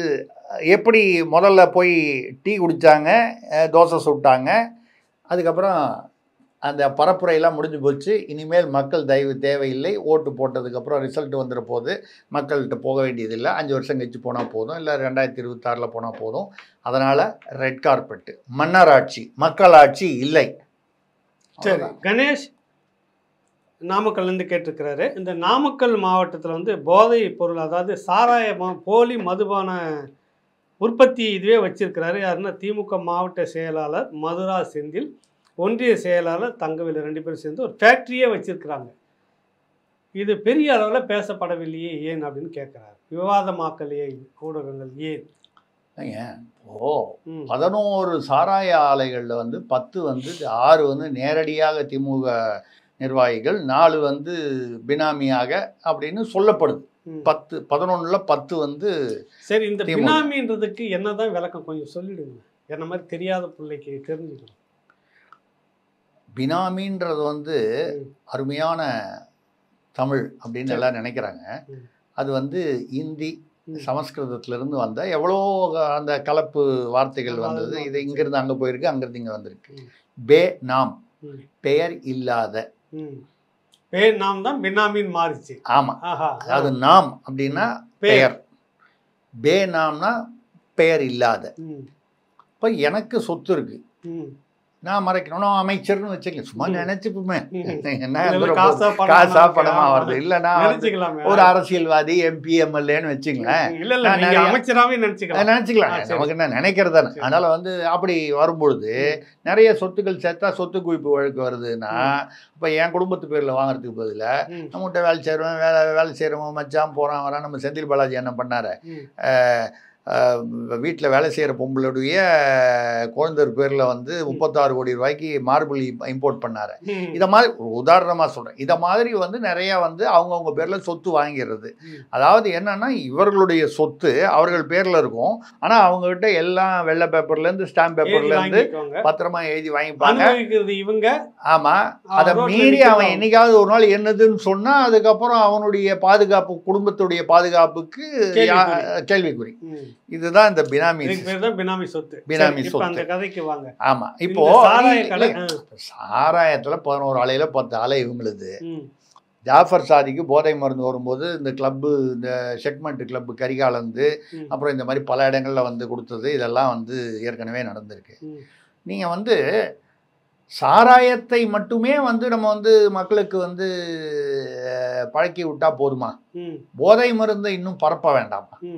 எப்படி முதல்ல போய் டீ குடித்தாங்க தோசை சுட்டாங்க அதுக்கப்புறம் அந்த பரப்புரையெல்லாம் முடிஞ்சு போச்சு இனிமேல் மக்கள் தயவு தேவையில்லை ஓட்டு போட்டதுக்கப்புறம் ரிசல்ட் வந்துட போது மக்கள்கிட்ட போக வேண்டியதில்லை அஞ்சு வருஷம் கழிச்சு போனால் போதும் இல்லை ரெண்டாயிரத்தி இருபத்தாறில் போனால் போதும் அதனால் ரெட் கார்பெட்டு மன்னராட்சி மக்களாட்சி இல்லை சரி கணேஷ் நாமக்கல்ல இருந்து கேட்டிருக்கிறாரு இந்த நாமக்கல் மாவட்டத்தில் வந்து போதை பொருள் அதாவது சாராயமா போலி மதுபான உற்பத்தி இதுவே வச்சிருக்கிறாரு யாருன்னா திமுக மாவட்ட செயலாளர் மதுரா செந்தில் ஒன்றிய செயலாளர் தங்கவேலு ரெண்டு பேரும் சேர்ந்து ஒரு ஃபேக்ட்ரியே வச்சிருக்கிறாங்க இது பெரிய அளவில் பேசப்படவில்லையே ஏன் அப்படின்னு கேட்குறாரு விவாதமாக்கலையே ஊடகங்கள் ஏன் ஏங்க, ஓ ம் பதினோரு சாராய ஆலைகளில் வந்து பத்து வந்து ஆறு வந்து நேரடியாக திமுக நிர்வாகிகள் நாலு வந்து பினாமியாக அப்படின்னு சொல்லப்படுது ம். பத்து பதினொன்றில் பத்து வந்து சரி இந்த திமுக. பினாமின்றதுக்கு என்னதான் விளக்கம் கொஞ்சம் சொல்லிடுங்க என்ன மாதிரி தெரியாத பிள்ளைக்கு தெரிஞ்சுக்கணும் பினாமின்றது வந்து ம். அருமையான தமிழ் அப்படின்னு சரி. எல்லாம் நினைக்கிறாங்க ம். அது வந்து இந்தி ம். சமஸ்கிருதத்திலிருந்து வந்த எவ்வளோ அந்த கலப்பு வார்த்தைகள் ஆமா, வந்தது அதுதான் இது இங்கிருந்து அங்கே போயிருக்கு அங்கிருந்து இங்கே வந்திருக்கு ம். பே நாம் ம். பெயர் இல்லாத ம். பேர் நாம் தான் பினாமின்னு மாறிச்சு ஆமாம் ஆஹா அது நாம் அப்படின்னா பேர் பெயர் பே நாம்னா பெயர் இல்லாத ம். இப்போ எனக்கு சொத்து இருக்கு ம். நான் மறைக்கணும் நான் அமைச்சர்னு வச்சுக்கல சும்மா ம். நினைச்சுப்போமே ம். என்ன இதுல வந்துட காசா போகுது? பணமா காசா இருக்கா? பணமா வருது இல்ல நான் வந்து நினைச்சுக்கலாமே ஒரு அரசியல்வாதி எம்பி எம்எல்ஏன்னு வச்சுங்களேன் இல்ல இல்ல நான் நீங்க நிறைய- அமைச்சராவே அதை நினைச்சுக்கலாம் நினைச்சுக்கலாம் ஆ, சரி. நமக்கு என்ன நினைக்கிறது தானே சரி. அதனால வந்து அப்படி வரும்பொழுது நிறைய சொத்துக்கள் சேர்த்தா சொத்து குவிப்பு வழக்கு வருதுன்னா இப்போ என் குடும்பத்து பேர்ல வாங்குறதுக்கு பதிலா ம். நம்மகிட்ட வேலை செய்கிறவன் வேலை வேலை செய்கிறவன் மச்சான் போகிறான் வரான் நம்ம செந்தில் பாலாஜி என்ன பண்ணாரு ம். வீட்டில் வேலை செய்கிற பொம்பளுடைய குழந்தர் பேரில் வந்து முப்பத்தாறு கோடி ரூபாய்க்கு மார்பிள் இம்போர்ட் பண்ணாரு ம். இதை மாதிரி ஒரு உதாரணமாக சொல்கிறேன் இதை மாதிரி வந்து நிறையா வந்து அவங்கவுங்க பேரில் சொத்து வாங்கிடுறது ம். அதாவது என்னன்னா இவர்களுடைய சொத்து அவர்கள் பேரில் இருக்கும் ஆனால் அவங்ககிட்ட எல்லாம் வெள்ளை பேப்பர்லேருந்து ஸ்டாம்ப் எழுதி பேப்பர்லேருந்து வாங்கிக்கோங்க. பத்திரமா எழுதி வாங்கிப்பாங்க அனுபவிக்கிறது இவங்க ஆமாம் அதை ரோட்ல மீறி அவன் நிக்கிறவங்க. என்னைக்காவது ஒரு நாள் என்னதுன்னு சொன்னா அதுக்கப்புறம் அவனுடைய பாதுகாப்பு குடும்பத்துடைய பாதுகாப்புக்கு யா- கேள்விக்குறி. கேள்விக்குறி ம். இதுதான் இந்த பினாமி இதுக்கு பேர் தான் பினாமி சொத்து பினாமி சரி, இப்ப சொத்து. அந்த கதைக்கு வாங்க ஆமா இப்போ இந்த சாராய கடை இல்ல, ஆ. சாராயத்துல பதினோரு அலையில பத்து அலை இவங்களுது ம். ஜாஃபர் சாதிக்கு போதை மருந்து வரும்போது இந்த கிளப்பு இந்த செக்மெண்ட் கிளப்பு கரிகாலந்து ம். அப்புறம் இந்த மாதிரி பல இடங்கள்ல வந்து கொடுத்தது இதெல்லாம் வந்து ஏற்கனவே நடந்திருக்கு ம். நீங்க வந்து சாராயத்தை மட்டுமே வந்து நம்ம வந்து மக்களுக்கு வந்து அஹ், பழக்கி விட்டா போதுமா ம். போதை மருந்தை இன்னும் பரப்ப வேண்டாமா ம்.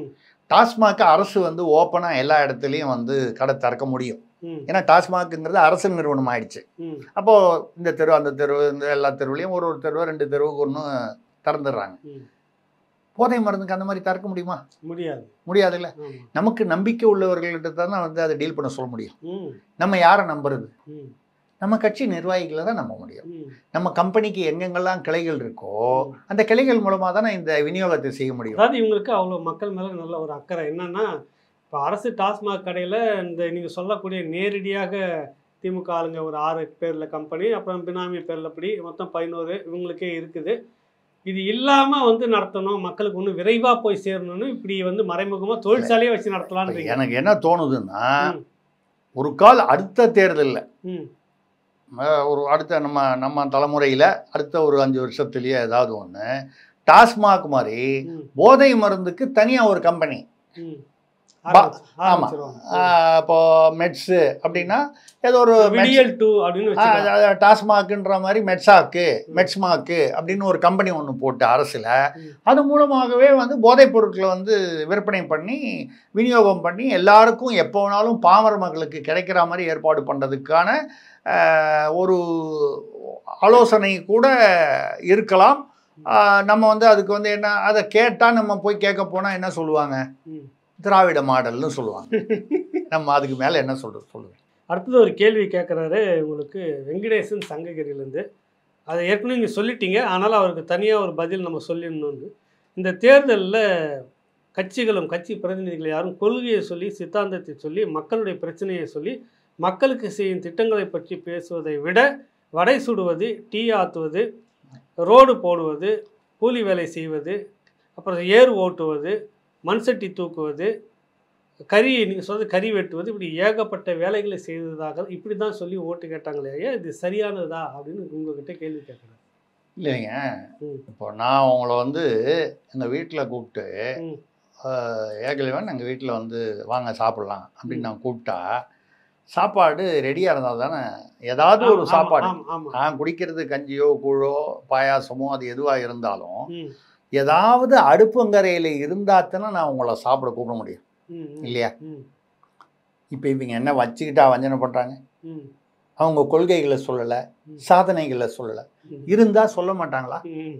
டாஸ்மாக் அரசு வந்து ஓப்பனாக எல்லா இடத்துலையும் வந்து கடை திறக்க முடியும் ம் ஏன்னா டாஸ்மாக்ங்கிறது அரசு நிறுவனம் ஆயிடுச்சு ம் அப்போது இந்த தெரு அந்த தெரு இந்த எல்லா தெருவுலையும் ஒரு ஒரு தெருவு ரெண்டு தெருவுக்கு ஒன்று திறந்துடுறாங்க ம் போதை மருந்துக்கு அந்த மாதிரி திறக்க முடியுமா முடியாது முடியாதுல்ல ஆமாம் நமக்கு நம்பிக்கை உள்ளவர்கள்ட்ட தானே வந்து அதை டீல் பண்ண சொல்ல முடியும் ம் நம்ம யாரை நம்புறது ம் நம்ம கட்சி நிர்வாகிகளை தான் நம்ப முடியும் ம் நம்ம கம்பெனிக்கு எங்கெங்கெல்லாம் கிளைகள் இருக்கோ அந்த கிளைகள் மூலமாக தானே இந்த விநியோகத்தை செய்ய முடியும் அதாவது இவங்களுக்கு அவ்வளோ மக்கள் மேலே நல்ல ஒரு அக்கறை என்னன்னா இப்போ அரசு டாஸ்மாக் கடையில் இந்த நீங்கள் சொல்லக்கூடிய நேரடியாக திமுக ஆளுங்க ஒரு ஆறு பேரில் கம்பெனி அப்புறம் பினாமி பேரில் இப்படி மொத்தம் பதினோரு இவங்களுக்கே இருக்குது இது இல்லாமல் வந்து நடத்தணும் மக்களுக்கு ஒன்று விரைவாக போய் சேரணும்னு இப்படி வந்து மறைமுகமாக தொழிற்சாலையே வச்சு நடத்தலான்றீங்க எனக்கு என்ன தோணுதுன்னா ம். ஒரு கால் அடுத்த தேர்தலில் ம் ஒரு அடுத்த நம்ம நம்ம தலைமுறையில் அடுத்த ஒரு அஞ்சு வருஷத்துலேயே ஏதாவது ஒன்று டாஸ்மாக் மாதிரி ம் போதை மருந்துக்கு தனியாக ஒரு கம்பெனி ம் பா- ஆரம்பிச்சு- ஆரம்பிச்சிருவாங்க. இப்போ மெட்ஸு அப்படின்னா ஏதோ ஒரு மெட்ஸ் விடியல் டூ அப்படின்னு ஆ, வச்சுக்கலாம். அது- அது டாஸ்மாக்ன்ற மாதிரி மெட்ஸாக்கு மெட்ஸ்மாக்கு அப்படின்னு ஒரு கம்பெனி ஒன்று போட்டு அரசில் ம். அது மூலமாகவே வந்து போதைப் பொருட்களை வந்து விற்பனை பண்ணி விநியோகம் பண்ணி எல்லாருக்கும் எப்போ வேணாலும் பாமர மக்களுக்கு கிடைக்கிற மாதிரி ஏற்பாடு பண்ணுறதுக்கான ஒரு ஆலோசனை கூட இருக்கலாம் ஆ, நம்ம வந்து அதுக்கு வந்து என்ன அதை கேட்டால் நம்ம போய் கேட்க போனால் என்ன சொல்லுவாங்க ம். திராவிட மாடல்னு சொல்லுவாங்க நம்ம அதுக்கு மேலே என்ன சொல்கிறது சொல்லுங்கள் அடுத்தது ஒரு கேள்வி கேட்குறாரு உங்களுக்கு வெங்கடேசன் சங்ககிரியிலேருந்து அதை ஏற்கனவே நீங்கள் சொல்லிட்டீங்க ஆனாலும் அவருக்கு தனியாக ஒரு பதில் நம்ம சொல்லிடணும்னு இந்த தேர்தலில் கட்சிகளும் கட்சி பிரதிநிதிகள் யாரும் கொள்கையை சொல்லி சித்தாந்தத்தை சொல்லி மக்களுடைய பிரச்சனையை சொல்லி மக்களுக்கு செய்யும் திட்டங்களை பற்றி பேசுவதை விட வடை சுடுவது டீ ஆற்றுவது ரோடு போடுவது கூலி வேலை செய்வது அப்புறம் ஏர் ஓட்டுவது மண்சட்டி தூக்குவது கறி நீங்கள் சொல்றது கறி வெட்டுவது இப்படி ஏகப்பட்ட வேலைகளை செய்ததாக இப்படி தான் சொல்லி ஓட்டு கேட்டாங்களே ஐயா இது சரியானதா அப்படின்னு உங்ககிட்ட கேள்வி கேட்குறேன் இல்லைங்க ம். இப்போ நான் உங்களை வந்து எங்கள் வீட்டில் கூப்பிட்டு ம். ஏகலைவன் எங்கள் வீட்டில் வந்து வாங்க சாப்பிட்லாம் அப்படின்னு நான் கூப்பிட்டா சாப்பாடு ரெடியாக இருந்தால் தானே ஏதாவது ஒரு ஆமா, சாப்பாடு ஆமா, ஆமா. நான் குடிக்கிறது கஞ்சியோ கூழோ பாயாசமோ அது எதுவாக இருந்தாலும் ம், ஏதாவது அடுப்பங்கரையில் இருந்தால் தானே நான் உங்களை சாப்பிட கூப்பிட முடியும் ம், ம், இல்லையா ம், இப்போ இவங்க என்ன வச்சுக்கிட்டா வஞ்சனை பண்ணுறாங்க ம், அவங்க கொள்கைகளை சொல்லலை ம். சாதனைகளை சொல்லலை ம். இருந்தால் சொல்ல மாட்டாங்களா ம்,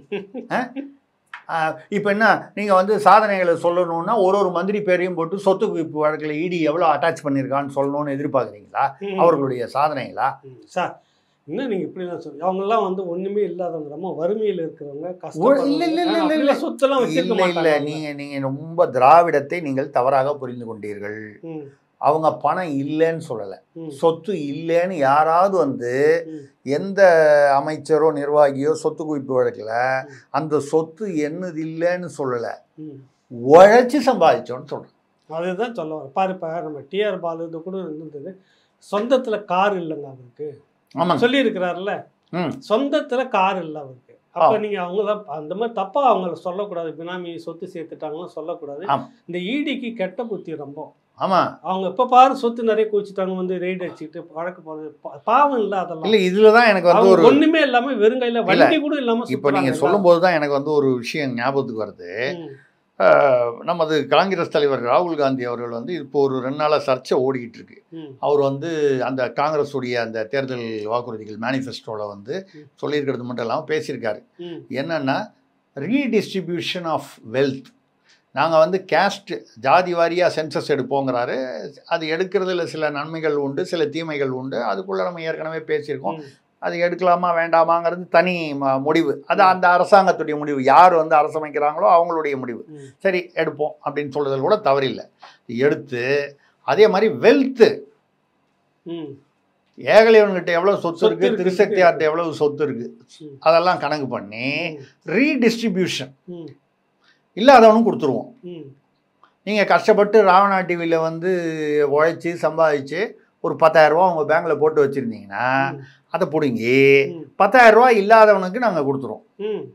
இப்போ என்ன நீங்கள் வந்து சாதனைகளை சொல்லணும்னா ஒரு ஒரு மந்திரி பேரையும் போட்டு சொத்து குவிப்பு வழக்கில் இடி எவ்வளோ அட்டாச் பண்ணியிருக்கான்னு சொல்லணும்னு எதிர்பார்க்குறீங்களா ம். அவர்களுடைய சாதனைகளா ம். சார் என்ன நீங்க இப்படிலாம் சொல்லி அவங்கெல்லாம் வந்து ஒண்ணுமே இல்லாதவங்க ரொம்ப வறுமையில் இருக்கிறவங்க இல்ல, இல்ல, இல்ல, இல்ல, இல்ல. கஷ்டம் சொத்தெல்லாம் வச்சிருக்க இல்லை இல்லை மாட்டாங்க நீங்கள் நீங்கள் ரொம்ப திராவிடத்தை நீங்கள் தவறாக புரிந்து கொண்டீர்கள் ம், அவங்க பணம் இல்லைன்னு சொல்லலை ம், சொத்து இல்லைன்னு யாராவது வந்து ம். எந்த அமைச்சரோ நிர்வாகியோ சொத்து குவிப்பு வழக்கில் அந்த சொத்து என்னது இல்லைன்னு சொல்லலை ம். உழைச்சி சம்பாதிச்சோன்னு சொல்கிறேன் அதுதான் சொல்ல வரேன் பாரு இப்ப நம்ம டிஆர் பாலு இது கூட இருந்தது சொந்தத்துல கார் இல்லைங்க அவருக்கு ஆமாங்க சொல்லி இருக்கிறாருல்ல ம் சொந்தத்துல கார் இல்லை அவருக்கு அப்ப ஆ. நீங்க அவங்க தான் அந்த மாதிரி தப்பா அவங்கள சொல்லக்கூடாது பினாமி சொத்து சேர்த்துட்டாங்கன்னு சொல்லக்கூடாது ஆமா. இந்த ஈடிக்கு கெட்ட புத்தி ரொம்ப ஆமாம் அவங்க எப்ப பாரு சொத்து நிறைய குவிச்சுட்டாங்க வந்து ரெய்டு அடிச்சுட்டு வழக்கு போறது பா- பாவம் இல்ல அதெல்லாம் இல்லை இதில் தான் எனக்கு வந்து அவங்க ஒரு ஒண்ணுமே இல்லாம வெறுங்கையில வண்டி கூட இல்லாம இப்போ நீங்கள் சுத்துறாங்க சொல்லும்போது தான் எனக்கு வந்து ஒரு விஷயம் ஞாபகத்துக்கு வருது ம், அஹ், நமது காங்கிரஸ் தலைவர் ராகுல் காந்தி அவர்கள் வந்து இப்போ ஒரு ரெண்டு நாளாக சர்ச்சை ஓடிக்கிட்டு இருக்கு ம், அவர் வந்து அந்த காங்கிரஸுடைய அந்த தேர்தல் வாக்குறுதிகள் மேனிஃபெஸ்டோவில் வந்து ம். சொல்லியிருக்கிறது மட்டும் இல்லாமல் பேசியிருக்காரு ம், என்னன்னா ரீடிஸ்ட்ரிபியூஷன் ஆஃப் வெல்த் நாங்கள் வந்து கேஸ்ட் ஜாதி வாரியாக சென்சஸ் எடுப்போங்கிறாரு அது எடுக்கிறதுல சில நன்மைகள் உண்டு சில தீமைகள் உண்டு அதுக்குள்ளே நம்ம ஏற்கனவே பேசியிருக்கோம் ம், அது எடுக்கலாமா வேண்டாமாங்கிறது தனி ம- முடிவு அது அந்த அரசாங்கத்துடைய முடிவு யார் வந்து அரசமைக்கிறாங்களோ அவங்களுடைய முடிவு ம், சரி எடுப்போம் அப்படின்னு சொல்றதுல கூட தவறில்லை எடுத்து அதே மாதிரி வெல்த்து ம், ஏகலைவன்கிட்ட எவ்வளவு சொத்து சொத்து இருக்கு இருக்கு, திருசக்தியார்ட்ட எவ்வளவு சொத்து இருக்கு ம். அதெல்லாம் கணக்கு பண்ணி ரீடிஸ்ட்ரிபியூஷன் ம், இல்லாதவனும் கொடுத்துருவோம் ம், நீங்கள் கஷ்டப்பட்டு ராவணா டிவியில் வந்து உழைச்சி சம்பாதிச்சு ஒரு பத்தாயிரரூபா உங்கள் பேங்க்கில் போட்டு வச்சுருந்தீங்கன்னா ம், அதை பிடுங்கி ம், பத்தாயிரரூபா இல்லாதவனுக்கு நாங்கள் கொடுத்துருவோம் ம்.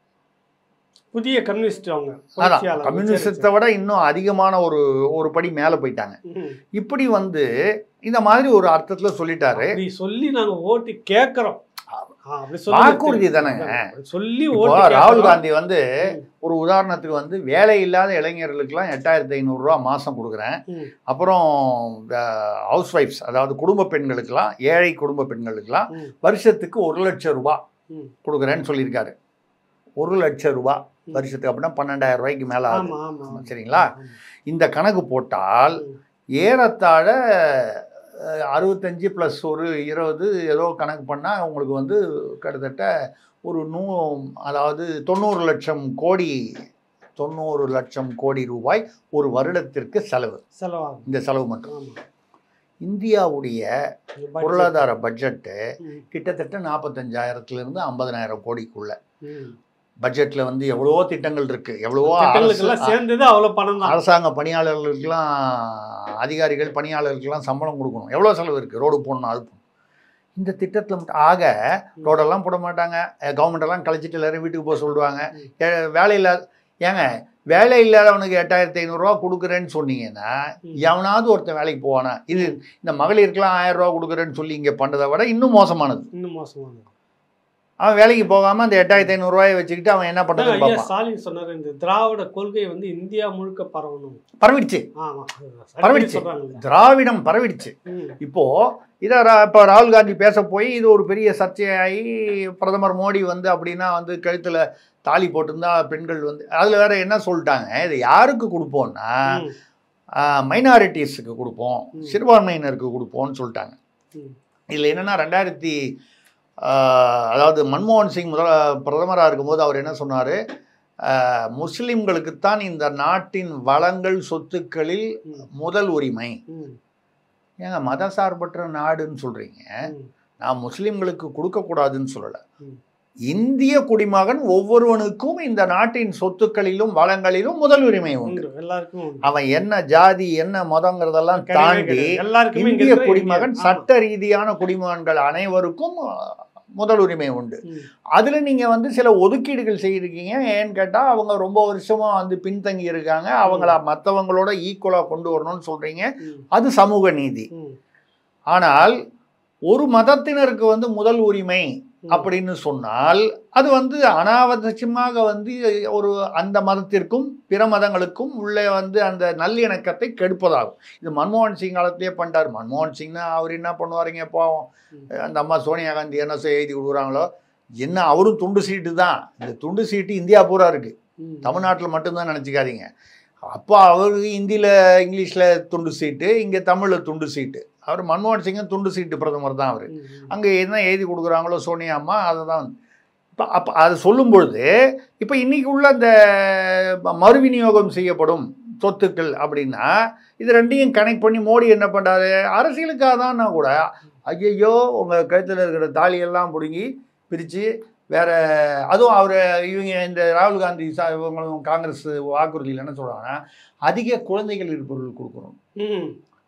புதிய கம்யூனிஸ்ட் அவங்க அதான் புரட்சியாளர். கம்யூனிசத்தை விட இன்னும் அதிகமான ஒரு ஒரு படி மேலே போயிட்டாங்க ம். இப்படி வந்து இந்த மாதிரி ஒரு அர்த்தத்தில் சொல்லிட்டாரு அப்படி சொல்லி நாங்க ஓட்டு கேட்கறோம் ஆ, அப்படி சொல்லி வாக்குறுதி தானேங்க. அப்படி சொல்லி இப்போ ஓட்டு ராகுல் கேட்கறோம். காந்தி வந்து ஒரு உதாரணத்துக்கு வந்து வேலை இல்லாத இளைஞர்களுக்கெல்லாம் எட்டாயிரத்தி ஐநூறுரூவா மாதம் கொடுக்குறேன் ம். அப்புறம் ஹவுஸ் ஒய்ஃப்ஸ் அதாவது குடும்ப பெண்களுக்கெல்லாம் ஏழை குடும்ப பெண்களுக்கெல்லாம் ம். வருஷத்துக்கு ஒரு லட்சம் ரூபாய் ம். கொடுக்குறேன்னு சொல்லியிருக்காரு ஒரு லட்சம் ரூபாய் ம். வருஷத்துக்கு அப்படின்னா பன்னெண்டாயிரம் ரூபாய்க்கு மேலே ஆகுது ஆமா ஆமா ஆமா. சரிங்களா ஆமா. இந்த கணக்கு போட்டால் ம். ஏறத்தாழ அஹ், அறுபத்தஞ்சு ப்ளஸ் ஒரு இருபது ஏதோ கணக்கு பண்ணால் உங்களுக்கு வந்து கிட்டத்தட்ட ஒரு நூ அதாவது தொண்ணூறு லட்சம் கோடி தொண்ணூறு லட்சம் கோடி ரூபாய் ஒரு வருடத்திற்கு செலவு செலவாகும் இந்த செலவு மட்டும் ஆமா இந்தியாவுடைய இந்த budget. பொருளாதார பட்ஜெட்டு ம். கிட்டத்தட்ட நாற்பத்தஞ்சாயிரத்துலேருந்து ஐம்பதனாயிரம் கோடிக்குள்ள ம். பட்ஜெட்டில் வந்து எவ்வளவோ திட்டங்கள் இருக்குது எவ்வளவோ திட்டங்களுக்கெல்லாம் அரசு- சேர்ந்தது அவ்வளவு பணம் தான் அரசாங்க பணியாளர்களுக்கெல்லாம் அதிகாரிகள் பணியாளர்களுக்கெல்லாம் சம்பளம் கொடுக்கணும் எவ்வளோ செலவு இருக்குது ரோடு போடணும் அது போடணும் இந்த திட்டத்தில் மட்டும் ஆக ரோடெல்லாம் போட மாட்டாங்க கவர்மெண்ட் எல்லாம் கழிச்சிட்டு எல்லாரும் வீட்டுக்கு போக சொல்லுவாங்க ம். ஏ- வேலை இல்லாத ஏங்க வேலை இல்லாதவனுக்கு எட்டாயிரத்தி ஐநூறுரூவா கொடுக்குறேன்னு சொன்னீங்கன்னா ம். எவனாவது ஒருத்தன் வேலைக்கு போவானா இது இந்த மகளிருக்கெல்லாம் ஆயிரம் ரூபா கொடுக்குறேன்னு சொல்லி இங்கே பண்ணதை விட இன்னும் மோசமானது இன்னும் மோசமானது அவன் வேலைக்கு போகாமல் அந்த எட்டாயிரத்தி ஐநூறுரூவாயை வச்சுக்கிட்டு அவன் என்ன அதான் பண்ணுறதுன்னு ஐயா பார்ப்பான் ஸ்டாலின் சொன்னாரு இந்த திராவிட கொள்கை வந்து இந்தியா முழுக்க பரவணும் பரவிடுச்சு ஆமா பரவிடுச்சு. சொல்றாங்க திராவிடம் பரவிடுச்சு இப்போ இதை இப்போ ராகுல் காந்தி பேச போய் இது ஒரு பெரிய சர்ச்சையாகி பிரதமர் மோடி வந்து அப்படின்னா வந்து கழுத்தில் தாலி போட்டிருந்தா பெண்கள் வந்து அதில் வேற என்ன சொல்லிட்டாங்க இது யாருக்கு கொடுப்போம்னா மைனாரிட்டிஸுக்கு கொடுப்போம் ம். சிறுபான்மையினருக்கு கொடுப்போம்னு சொல்லிட்டாங்க ம். இதில் என்னென்னா ரெண்டாயிரத்தி அதாவது மன்மோகன் சிங் முதல பிரதமராக இருக்கும்போது அவர் என்ன சொன்னார் முஸ்லிம்களுக்குத்தான் இந்த நாட்டின் வளங்கள் சொத்துக்களில் முதல் உரிமை ஏங்க மதசார்பற்ற நாடுன்னு சொல்கிறீங்க நான் முஸ்லிம்களுக்கு கொடுக்கக்கூடாதுன்னு சொல்லலை ம். இந்திய குடிமகன் ஒவ்வொருவனுக்கும் இந்த நாட்டின் சொத்துக்களிலும் வளங்களிலும் முதல் உரிமை உண்டு உண்டு எல்லாருக்கும் உண்டு. அவன் என்ன ஜாதி என்ன மதங்கிறதெல்லாம் கிடையவே தாண்டி கிடையாது. எல்லாருக்குமே இங்க இந்திய இருக்கிற குடிமகன் இந்தியா. சட்ட ரீதியான குடிமகன்கள் அனைவருக்கும் அஹ், முதல் உரிமை உண்டு ஆமா. ம். அதுல நீங்க வந்து சில ஒதுக்கீடுகள் செய்திருக்கீங்க ஏன்னு கேட்டா அவங்க ரொம்ப வருஷமா வந்து பின்தங்கி இருக்காங்க அவங்கள மற்றவங்களோட ஈக்குவலா கொண்டு வரணும்னு சொல்றீங்க ம். அது சமூக நீதி ம். ஆனால் ஒரு மதத்தினருக்கு வந்து முதல் உரிமை ம். அப்படின்னு சொன்னால் அது வந்து அனாவசியமாக வந்து ஒரு அந்த மதத்திற்கும் பிற மதங்களுக்கும் உள்ளே வந்து அந்த நல்லிணக்கத்தை கெடுப்பதாகும் இது மன்மோகன் சிங் காலத்திலேயே பண்ணிட்டார் மன்மோகன் சிங்னா அவர் என்ன பண்ணுவாருங்க பாவம் ம். அந்த அம்மா சோனியா காந்தி என்ன செய்ய எழுதி கொடுக்குறாங்களோ என்ன அவரும் துண்டு சீட்டு தான் இந்த துண்டு சீட்டு இந்தியா பூரா இருக்குது ம். தமிழ்நாட்டில் மட்டும்தான் நினச்சிக்காதீங்க அப்போ அவர் ஹிந்தியில் இங்கிலீஷில் துண்டு சீட்டு இங்கே தமிழில் துண்டு சீட்டு அவர் மன்மோகன் சிங்கும் துண்டு சீட்டு பிரதமர் தான் அவர் ம். ம். அங்கே என்ன எழுதி கொடுக்குறாங்களோ சோனியா அம்மா அதை தான் இப்போ அப்போ அது சொல்லும் பொழுது இப்போ இன்னைக்கு உள்ள அந்த ம- மறுவிநியோகம் செய்யப்படும் சொத்துக்கள் அப்படின்னா இது ரெண்டையும் கனெக்ட் பண்ணி மோடி என்ன பண்ணுறாரு அரசியலுக்காக தான்னா கூட ஐயையோ உங்கள் கழுத்தில் இருக்கிற தாலியெல்லாம் பிடுங்கி பிரித்து வேற அதுவும் அவர் இவங்க இந்த ராகுல் காந்தி சா இவங்களும் காங்கிரஸ் வாக்குறுதியில் என்ன சொல்கிறாங்கன்னா அதிக குழந்தைகள் இருப்பவர்கள் கொடுக்கணும் ம்.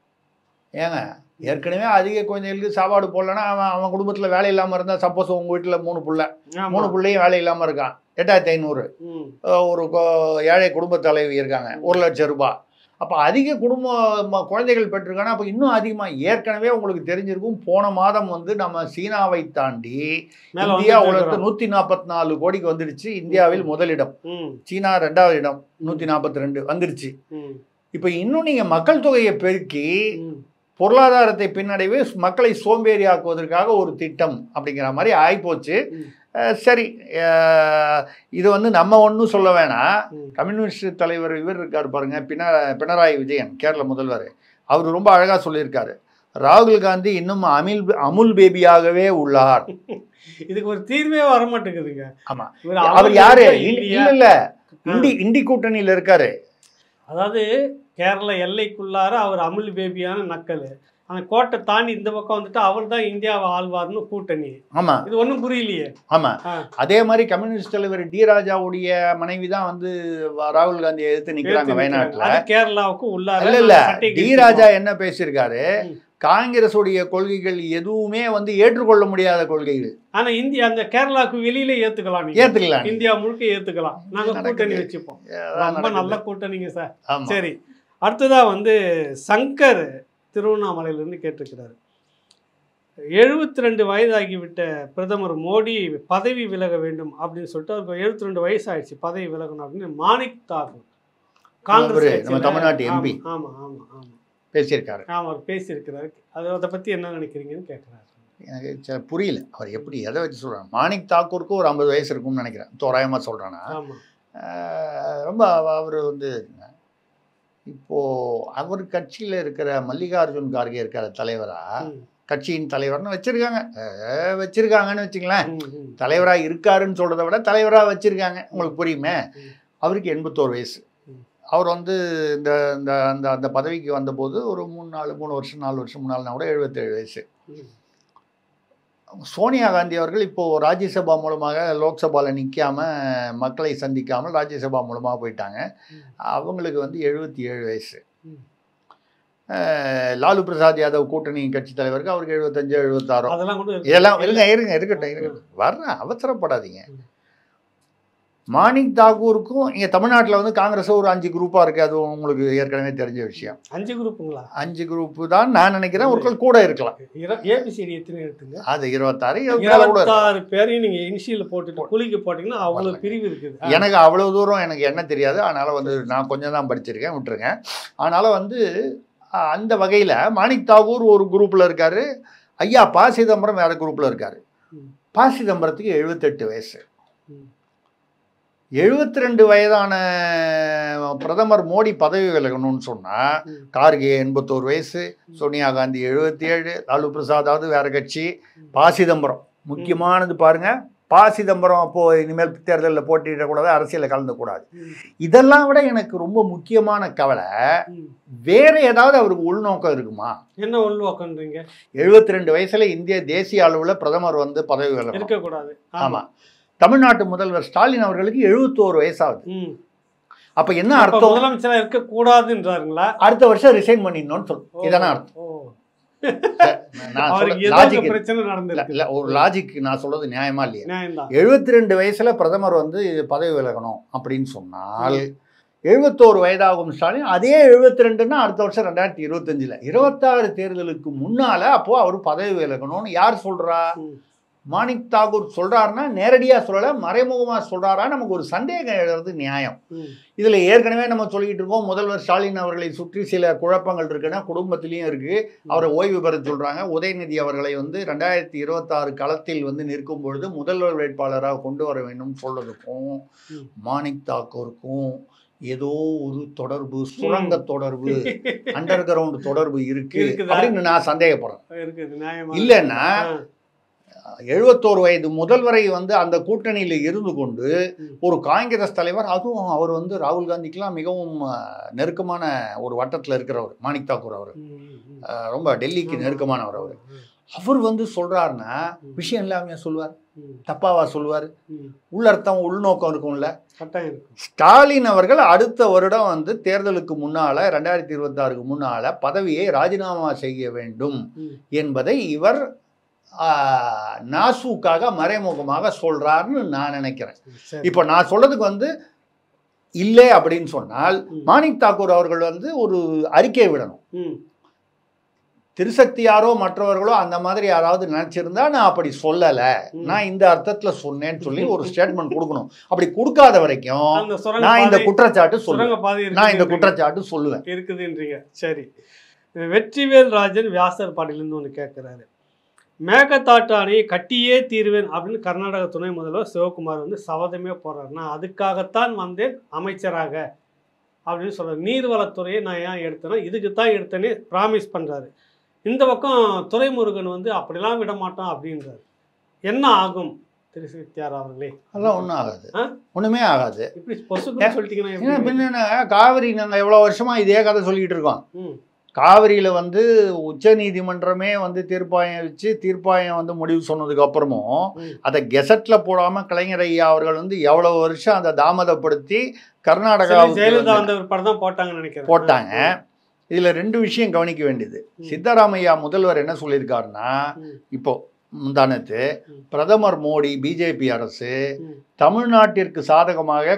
ஏங்க ஏற்கனவே அதிக குழந்தைகளுக்கு சாப்பாடு போடலன்னா அவன் அவன் குடும்பத்தில் வேலை இல்லாமல் இருந்தால் சப்போஸ் உங்கள் வீட்டில் மூணு பிள்ளை ஆமா. மூணு பிள்ளையும் வேலை இல்லாமல் இருக்கான் எட்டாயிரத்தி ஐநூறு ம். ஒரு கொ- ஏழை குடும்ப தலைவி இருக்காங்க ஒரு லட்சம் ரூபாய் அப்போ அதிக குடும்ப ம- குழந்தைகள் பெற்றிருக்காங்கன்னா அப்போ இன்னும் அதிகமாக ஏற்கனவே உங்களுக்கு தெரிஞ்சிருக்கும் போன மாதம் வந்து நம்ம சீனாவை தாண்டி மேல இந்தியா வந்துட்டு உலகத்து இருக்கிறோம். நூற்றி நாற்பத்தி நாலு கோடிக்கு வந்துடுச்சு இந்தியாவில் முதலிடம் ம். சீனா ரெண்டாவது இடம் நூற்றி நாற்பத்தி ரெண்டு வந்துடுச்சு ம். இப்போ இன்னும் நீங்கள் மக்கள் தொகையை பெருக்கி ம். பொருளாதாரத்தை பின்னடைவு மக்களை சோம்பேறி ஆக்குவதற்காக ஒரு திட்டம் அப்படிங்கிற மாதிரி ஆயிப்போச்சு ம். அஹ் சரி அஹ் இது வந்து நம்ம ஒன்றும் சொல்ல வேணாம் ம். கம்யூனிஸ்ட் தலைவர் இவர் இருக்கார் பாருங்க பின பினராயி விஜயன் கேரள முதல்வர் அவர் ரொம்ப அழகாக சொல்லியிருக்காரு ராகுல் காந்தி இன்னும் அமில் அமுல் பேபியாகவே உள்ளார் இதுக்கு ஒரு தீர்வே வர மாட்டேங்குதுங்க ஆமா. இவர் அவர் அவர் யாரு இல்லையா? இல்ல இல்ல இண்டி இண்டி கூட்டணியில் இருக்காரு அதாவது கேரள எல்லைக்குள்ளார அவர் அமுல் பேபியான நக்கல் அந்த கோட்டை தாண்டி இந்த பக்கம் வந்துட்டு அவர் தான் இந்தியாவை ஆழ்வார்னு கூட்டணி ஆமா இது ஒன்றும் புரியலையே ஆமா ஆ. அதே மாதிரி கம்யூனிஸ்ட் தலைவர் டி ராஜாவுடைய மனைவி தான் வந்து ராகுல் காந்தியை எதிர்த்து நிக்கிறாங்க எடுத்து வயநாட்டுல நிக்கிறாங்க. அது கேரளாவுக்கு உள்ளார இல்ல இல்ல சட்டை டி கிழிச்சு ராஜா என்ன பேசியிருக்காரு ம். காங்கிரஸுடைய கொள்கைகள் எதுவுமே வந்து ஏற்றுக்கொள்ள முடியாத கொள்கைகள் ஆனா இந்தியா அந்த கேரளாவுக்கு வெளியில ஏத்துக்கலாம் நீங்க ஏத்துக்கலாம் இந்தியா முழுக்க ஏத்துக்கலாம் நாங்க நடக்குது. கூட்டணி வச்சுப்போம் ரொம்ப நல்ல கூட்டணிங்க சார் ஆமா சரி அடுத்ததா வந்து சங்கர் திருவண்ணாமலையில இருந்து கேட்டிருக்கிறாரு எழுபத்தி ரெண்டு வயதாகிவிட்ட பிரதமர் மோடி பதவி விலக வேண்டும் அப்படின்னு சொல்லிட்டு அவருக்கு எழுபத்தி ரெண்டு வயசு ஆயிடுச்சு பதவி விலகணும் அப்படின்னு மாணிக் தாக்கூர் அவரு நம்ம கட்சியில- தமிழ்நாட்டு ஆமா, MP. ஆமா ஆமா ஆமா பேசியிருக்காரு ஆமா அவர் பேசியிருக்கிறாரு அது அதை பத்தி என்ன நினைக்கிறீங்கன்னு கேட்குறாரு எனக்கு சில புரியல அவர் எப்படி எதை வச்சு சொல்கிறாங்க மாணிக் தாக்கூருக்கு ஒரு ஐம்பது வயசு இருக்கும்னு நினைக்கிறேன் தோராயமாக சொல்கிறேன்னா ஆமா ரொம்ப அவர் வந்து இப்போ அவர் கட்சியில் இருக்கிற மல்லிகார்ஜுன் கார்கே இருக்கிற தலைவரா ம், கட்சியின் தலைவர்னு வச்சிருக்காங்க அஹ் வச்சிருக்காங்கன்னு வச்சுங்களேன் ம், ம். தலைவராக இருக்காருன்னு சொல்றதை விட தலைவராக வச்சிருக்காங்க உங்களுக்கு புரியுமே ம். அவருக்கு எண்பத்தோரு வயசு ம். அவர் வந்து இந்த இந்த அந்த அந்த பதவிக்கு வந்தபோது ஒரு மூணு நாலு மூணு வருஷம் நாலு வருஷம் முன்னாள்னா கூட எழுபத்தேழு வயசு ம். சோனியா காந்தி அவர்கள் இப்போ ராஜ்யசபா மூலமாக லோக்சபாவில் நிற்காம மக்களை சந்திக்காமல் ராஜ்யசபா மூலமாக போயிட்டாங்க ம். அவங்களுக்கு வந்து எழுபத்தி ஏழு வயசு ம். அஹ் லாலு பிரசாத் யாதவ் கூட்டணி கட்சி தலைவருக்கு அவருக்கு எழுபத்தஞ்சு எழுபத்தாறோ அதெல்லாம் கூட இருக்கு. இதெல்லாம் இருங்க இருங்க இருக்கட்டும் இருக்கட்டும் வர்றேன் அவசரப்படாதீங்க ம். மாணிக் தாக்கூருக்கும் இங்கே தமிழ்நாட்டில் வந்து காங்கிரஸ் ஒரு அஞ்சு குரூப்பாக இருக்குது அது உங்களுக்கு ஏற்கனவே தெரிஞ்ச விஷயம் அஞ்சு குரூப்புங்களா அஞ்சு குரூப்பு தான் நான் நினைக்கிறேன் ஒருக்கள் கூட இருக்கலாம் ஏபிசிடி எத்தனை எடுத்துங்க அது இருபத்தாறு இருபத்தி மேல கூட இருக்கலாம். இருபத்தாறு பேரையும் நீங்க இனிஷியல் போட்டுட்டு குளிக்க போட்டீங்கன்னா அவ்வளவு பிரிவு இருக்குது எனக்கு அவ்வளோ தூரம் எனக்கு என்ன தெரியாது அதனால் வந்து நான் கொஞ்சம் தான் படிச்சிருக்கேன் விட்டுருங்க அதனால் வந்து அஹ், அந்த வகையில் மாணிக் தாகூர் ஒரு குரூப்பில் இருக்கார் ஐயா ப சிதம்பரம் வேறு குரூப்பில் இருக்கார் ம். ப சிதம்பரத்துக்கு எழுபத்தெட்டு வயசு ம். எழுபத்தி ரெண்டு வயதான பிரதமர் மோடி பதவி விலகணும்னு சொன்னால் ம். கார்கே எண்பத்தோரு வயசு சோனியா காந்தி எழுபத்தி ஏழு லாலு பிரசாதாவது வேற கட்சி ப சிதம்பரம் முக்கியமானது பாருங்க ப சிதம்பரம் அப்போ இனிமேல் தேர்தலில் போட்டியிடக்கூடாது அரசியலில் கலந்துக்கூடாது ம். இதெல்லாம் விட எனக்கு ரொம்ப முக்கியமான கவலை ம். வேற ஏதாவது அவருக்கு உள்நோக்கம் இருக்குமா என்ன உள்வாக்கன்றீங்க எழுபத்தி ரெண்டு வயசுல இந்திய தேசிய அளவில் பிரதமர் வந்து பதவி விலகணும் இருக்கக்கூடாது ஆமா தமிழ்நாட்டு முதல்வர் ஸ்டாலின் அவர்களுக்கு எழுபத்தோரு வயசாகுது ம். அப்ப என்ன அப்ப அர்த்தம் முதலமைச்சரா இருக்க கூடாதுன்றாருங்களா அடுத்த வருஷம் ரிசைன் பண்ணிடணும்னு சொல்லு இதான அர்த்தம் ஓ. நான் அவருக்கு சொல்ல ஏதோ லாஜிக் ஒரு பிரச்சனை இல்ல நடந்திருக்கு இல்ல ஒரு லாஜிக் நான் சொல்றது நியாயமா இல்லையா நியாயம்தான் எழுபத்தி ரெண்டு வயசுல பிரதமர் வந்து பதவி விலகணும் அப்படின்னு சொன்னால் எழுபத்தோரு வயதாகும் ஸ்டாலின் அதே எழுபத்தி ரெண்டுன்னா அடுத்த வருஷம் ரெண்டாயிரத்தி இருபத்தஞ்சுல இருபத்தாறு தேர்தலுக்கு முன்னால அப்போ அவர் பதவி விலகணும்னு யார் சொல்றா ம். மாணிக் தாகூர் சொல்றாருன்னா நேரடியா சொல்லல மறைமுகமா சொல்றாரா நமக்கு ஒரு சந்தேகம் எழுறது நியாயம் ம். இதுல ஏற்கனவே நம்ம சொல்லிட்டு இருக்கோம் முதல்வர் ஸ்டாலின் அவர்களை சுற்றி சில குழப்பங்கள் இருக்குன்னா குடும்பத்திலையும் இருக்கு அவரை ஓய்வு பெற சொல்றாங்க உதயநிதி அவர்களை வந்து ரெண்டாயிரத்தி இருபத்தாறு களத்தில் வந்து நிற்கும் பொழுது முதல்வர் வேட்பாளராக கொண்டு வர வேண்டும் சொல்றதுக்கும் ம். மாணிக் தாக்கூருக்கும் ஏதோ ஒரு தொடர்பு சுரங்க தொடர்பு அண்டர் கிரவுண்ட் தொடர்பு இருக்கு இருக்குதா? அப்படின்னு நான் சந்தேகப்படுறேன் இருக்குது நியாயமா இல்லைன்னா ஆ. எழுபத்தோரு வயது முதல்வரை வந்து அந்த கூட்டணியில் இருந்து கொண்டு ம். ஒரு காங்கிரஸ் தலைவர் அதுவும் அவர் வந்து ராகுல் காந்திக்கெல்லாம் மிகவும் அஹ், நெருக்கமான ஒரு வட்டத்தில் இருக்கிறவர் மாணிக் தாக்கூர் அவர் ம், ம், ம். அஹ், ரொம்ப டெல்லிக்கு ஆமா. நெருக்கமானவர் அவர் ம், அவர் வந்து சொல்றாருன்னா ம். விஷயம் இல்லாமையா சொல்லுவார் ம், தப்பாவா சொல்லுவார் ம். உள்ளர்த்தம் உள்நோக்கம் இருக்கும்ல கட்டாயம் இருக்கும் ஸ்டாலின் அவர்கள் அடுத்த வருடம் வந்து தேர்தலுக்கு முன்னால ரெண்டாயிரத்தி இருபத்தாறுக்கு முன்னால பதவியை ராஜினாமா செய்ய வேண்டும் ம். என்பதை இவர் ஆஹ், நாசூக்காக மறைமுகமாக சொல்றாருன்னு நான் நினைக்கிறேன் சரி. இப்போ நான் சொல்றதுக்கு வந்து இல்லை அப்படின்னு சொன்னால் ம். மாணிக் தாக்கூர் அவர்கள் வந்து ஒரு அறிக்கை விடணும் ம். திருசக்தியாரோ மற்றவர்களோ அந்த மாதிரி யாராவது நினைச்சிருந்தா நான் அப்படி சொல்லலை ம். நான் இந்த அர்த்தத்துல சொன்னேன்னு சொல்லி ஒரு ஸ்டேட்மெண்ட் கொடுக்கணும் அப்படி கொடுக்காத வரைக்கும் அந்த சுரங்க நான் இந்த பாதை- குற்றச்சாட்டு சொல்லுவேன் சுரங்க பாதை நான் இந்த இருக்குதுன்றீங்க. குற்றச்சாட்டு சொல்லுவேன் இருக்குதுன்றீங்க சரி வெற்றிவேல் ராஜன் வியாசர் பாடியிலேருந்து ஒன்று கேட்குறாரு மேகதாட்டு அணையை கட்டியே தீர்வேன் அப்படின்னு கர்நாடக துணை முதல்வர் சிவகுமார் வந்து சபதமே போடுறாரு நான் அதுக்காகத்தான் வந்தேன் அமைச்சராக அப்படின்னு சொல்றாரு நீர்வளத்துறையை நான் ஏன் எடுத்தேன்னா இதுக்கு தான் எடுத்தேனே ப்ராமிஸ் பண்ணுறாரு இந்த பக்கம் துரைமுருகன் வந்து அப்படிலாம் விட மாட்டோம் அப்படின்றாரு என்ன ஆகும் திரு சித்தியார் அவர்களே அதெல்லாம் ஒன்றும் ஆகாது ஆ? ஒண்ணுமே ஆகாது இப்படி பொசுக்கு சொல்லிட்டீங்கன்னா ஏன்னா எப்படி? பின்ன என்ன, காவிரி நாங்கள் எவ்வளோ வருஷமா இதே கதை சொல்லிட்டு இருக்கோம் ம், காவிரியில வந்து உச்ச நீதிமன்றமே வந்து தீர்ப்பாயம் வச்சு தீர்ப்பாயம் வந்து முடிவு சொன்னதுக்கு அப்புறமும் ம். அதை கெசட்ல போடாம கலைஞர் ஐயா அவர்கள் வந்து எவ்வளவு வருஷம் அதை தாமதப்படுத்தி கர்நாடகாவுக்கு ஜெயலலிதா வந்து வந்த ஒரு படம் தான் போட்டாங்கன்னு நினைக்கிறேன் போட்டாங்க இதுல ரெண்டு விஷயம் கவனிக்க வேண்டியது ம். சித்தராமையா முதல்வர் என்ன சொல்லியிருக்காருன்னா ம். இப்போ முந்தானத்து ம். பிரதமர் மோடி பிஜேபி அரசு ம். தமிழ்நாட்டிற்கு சாதகமாக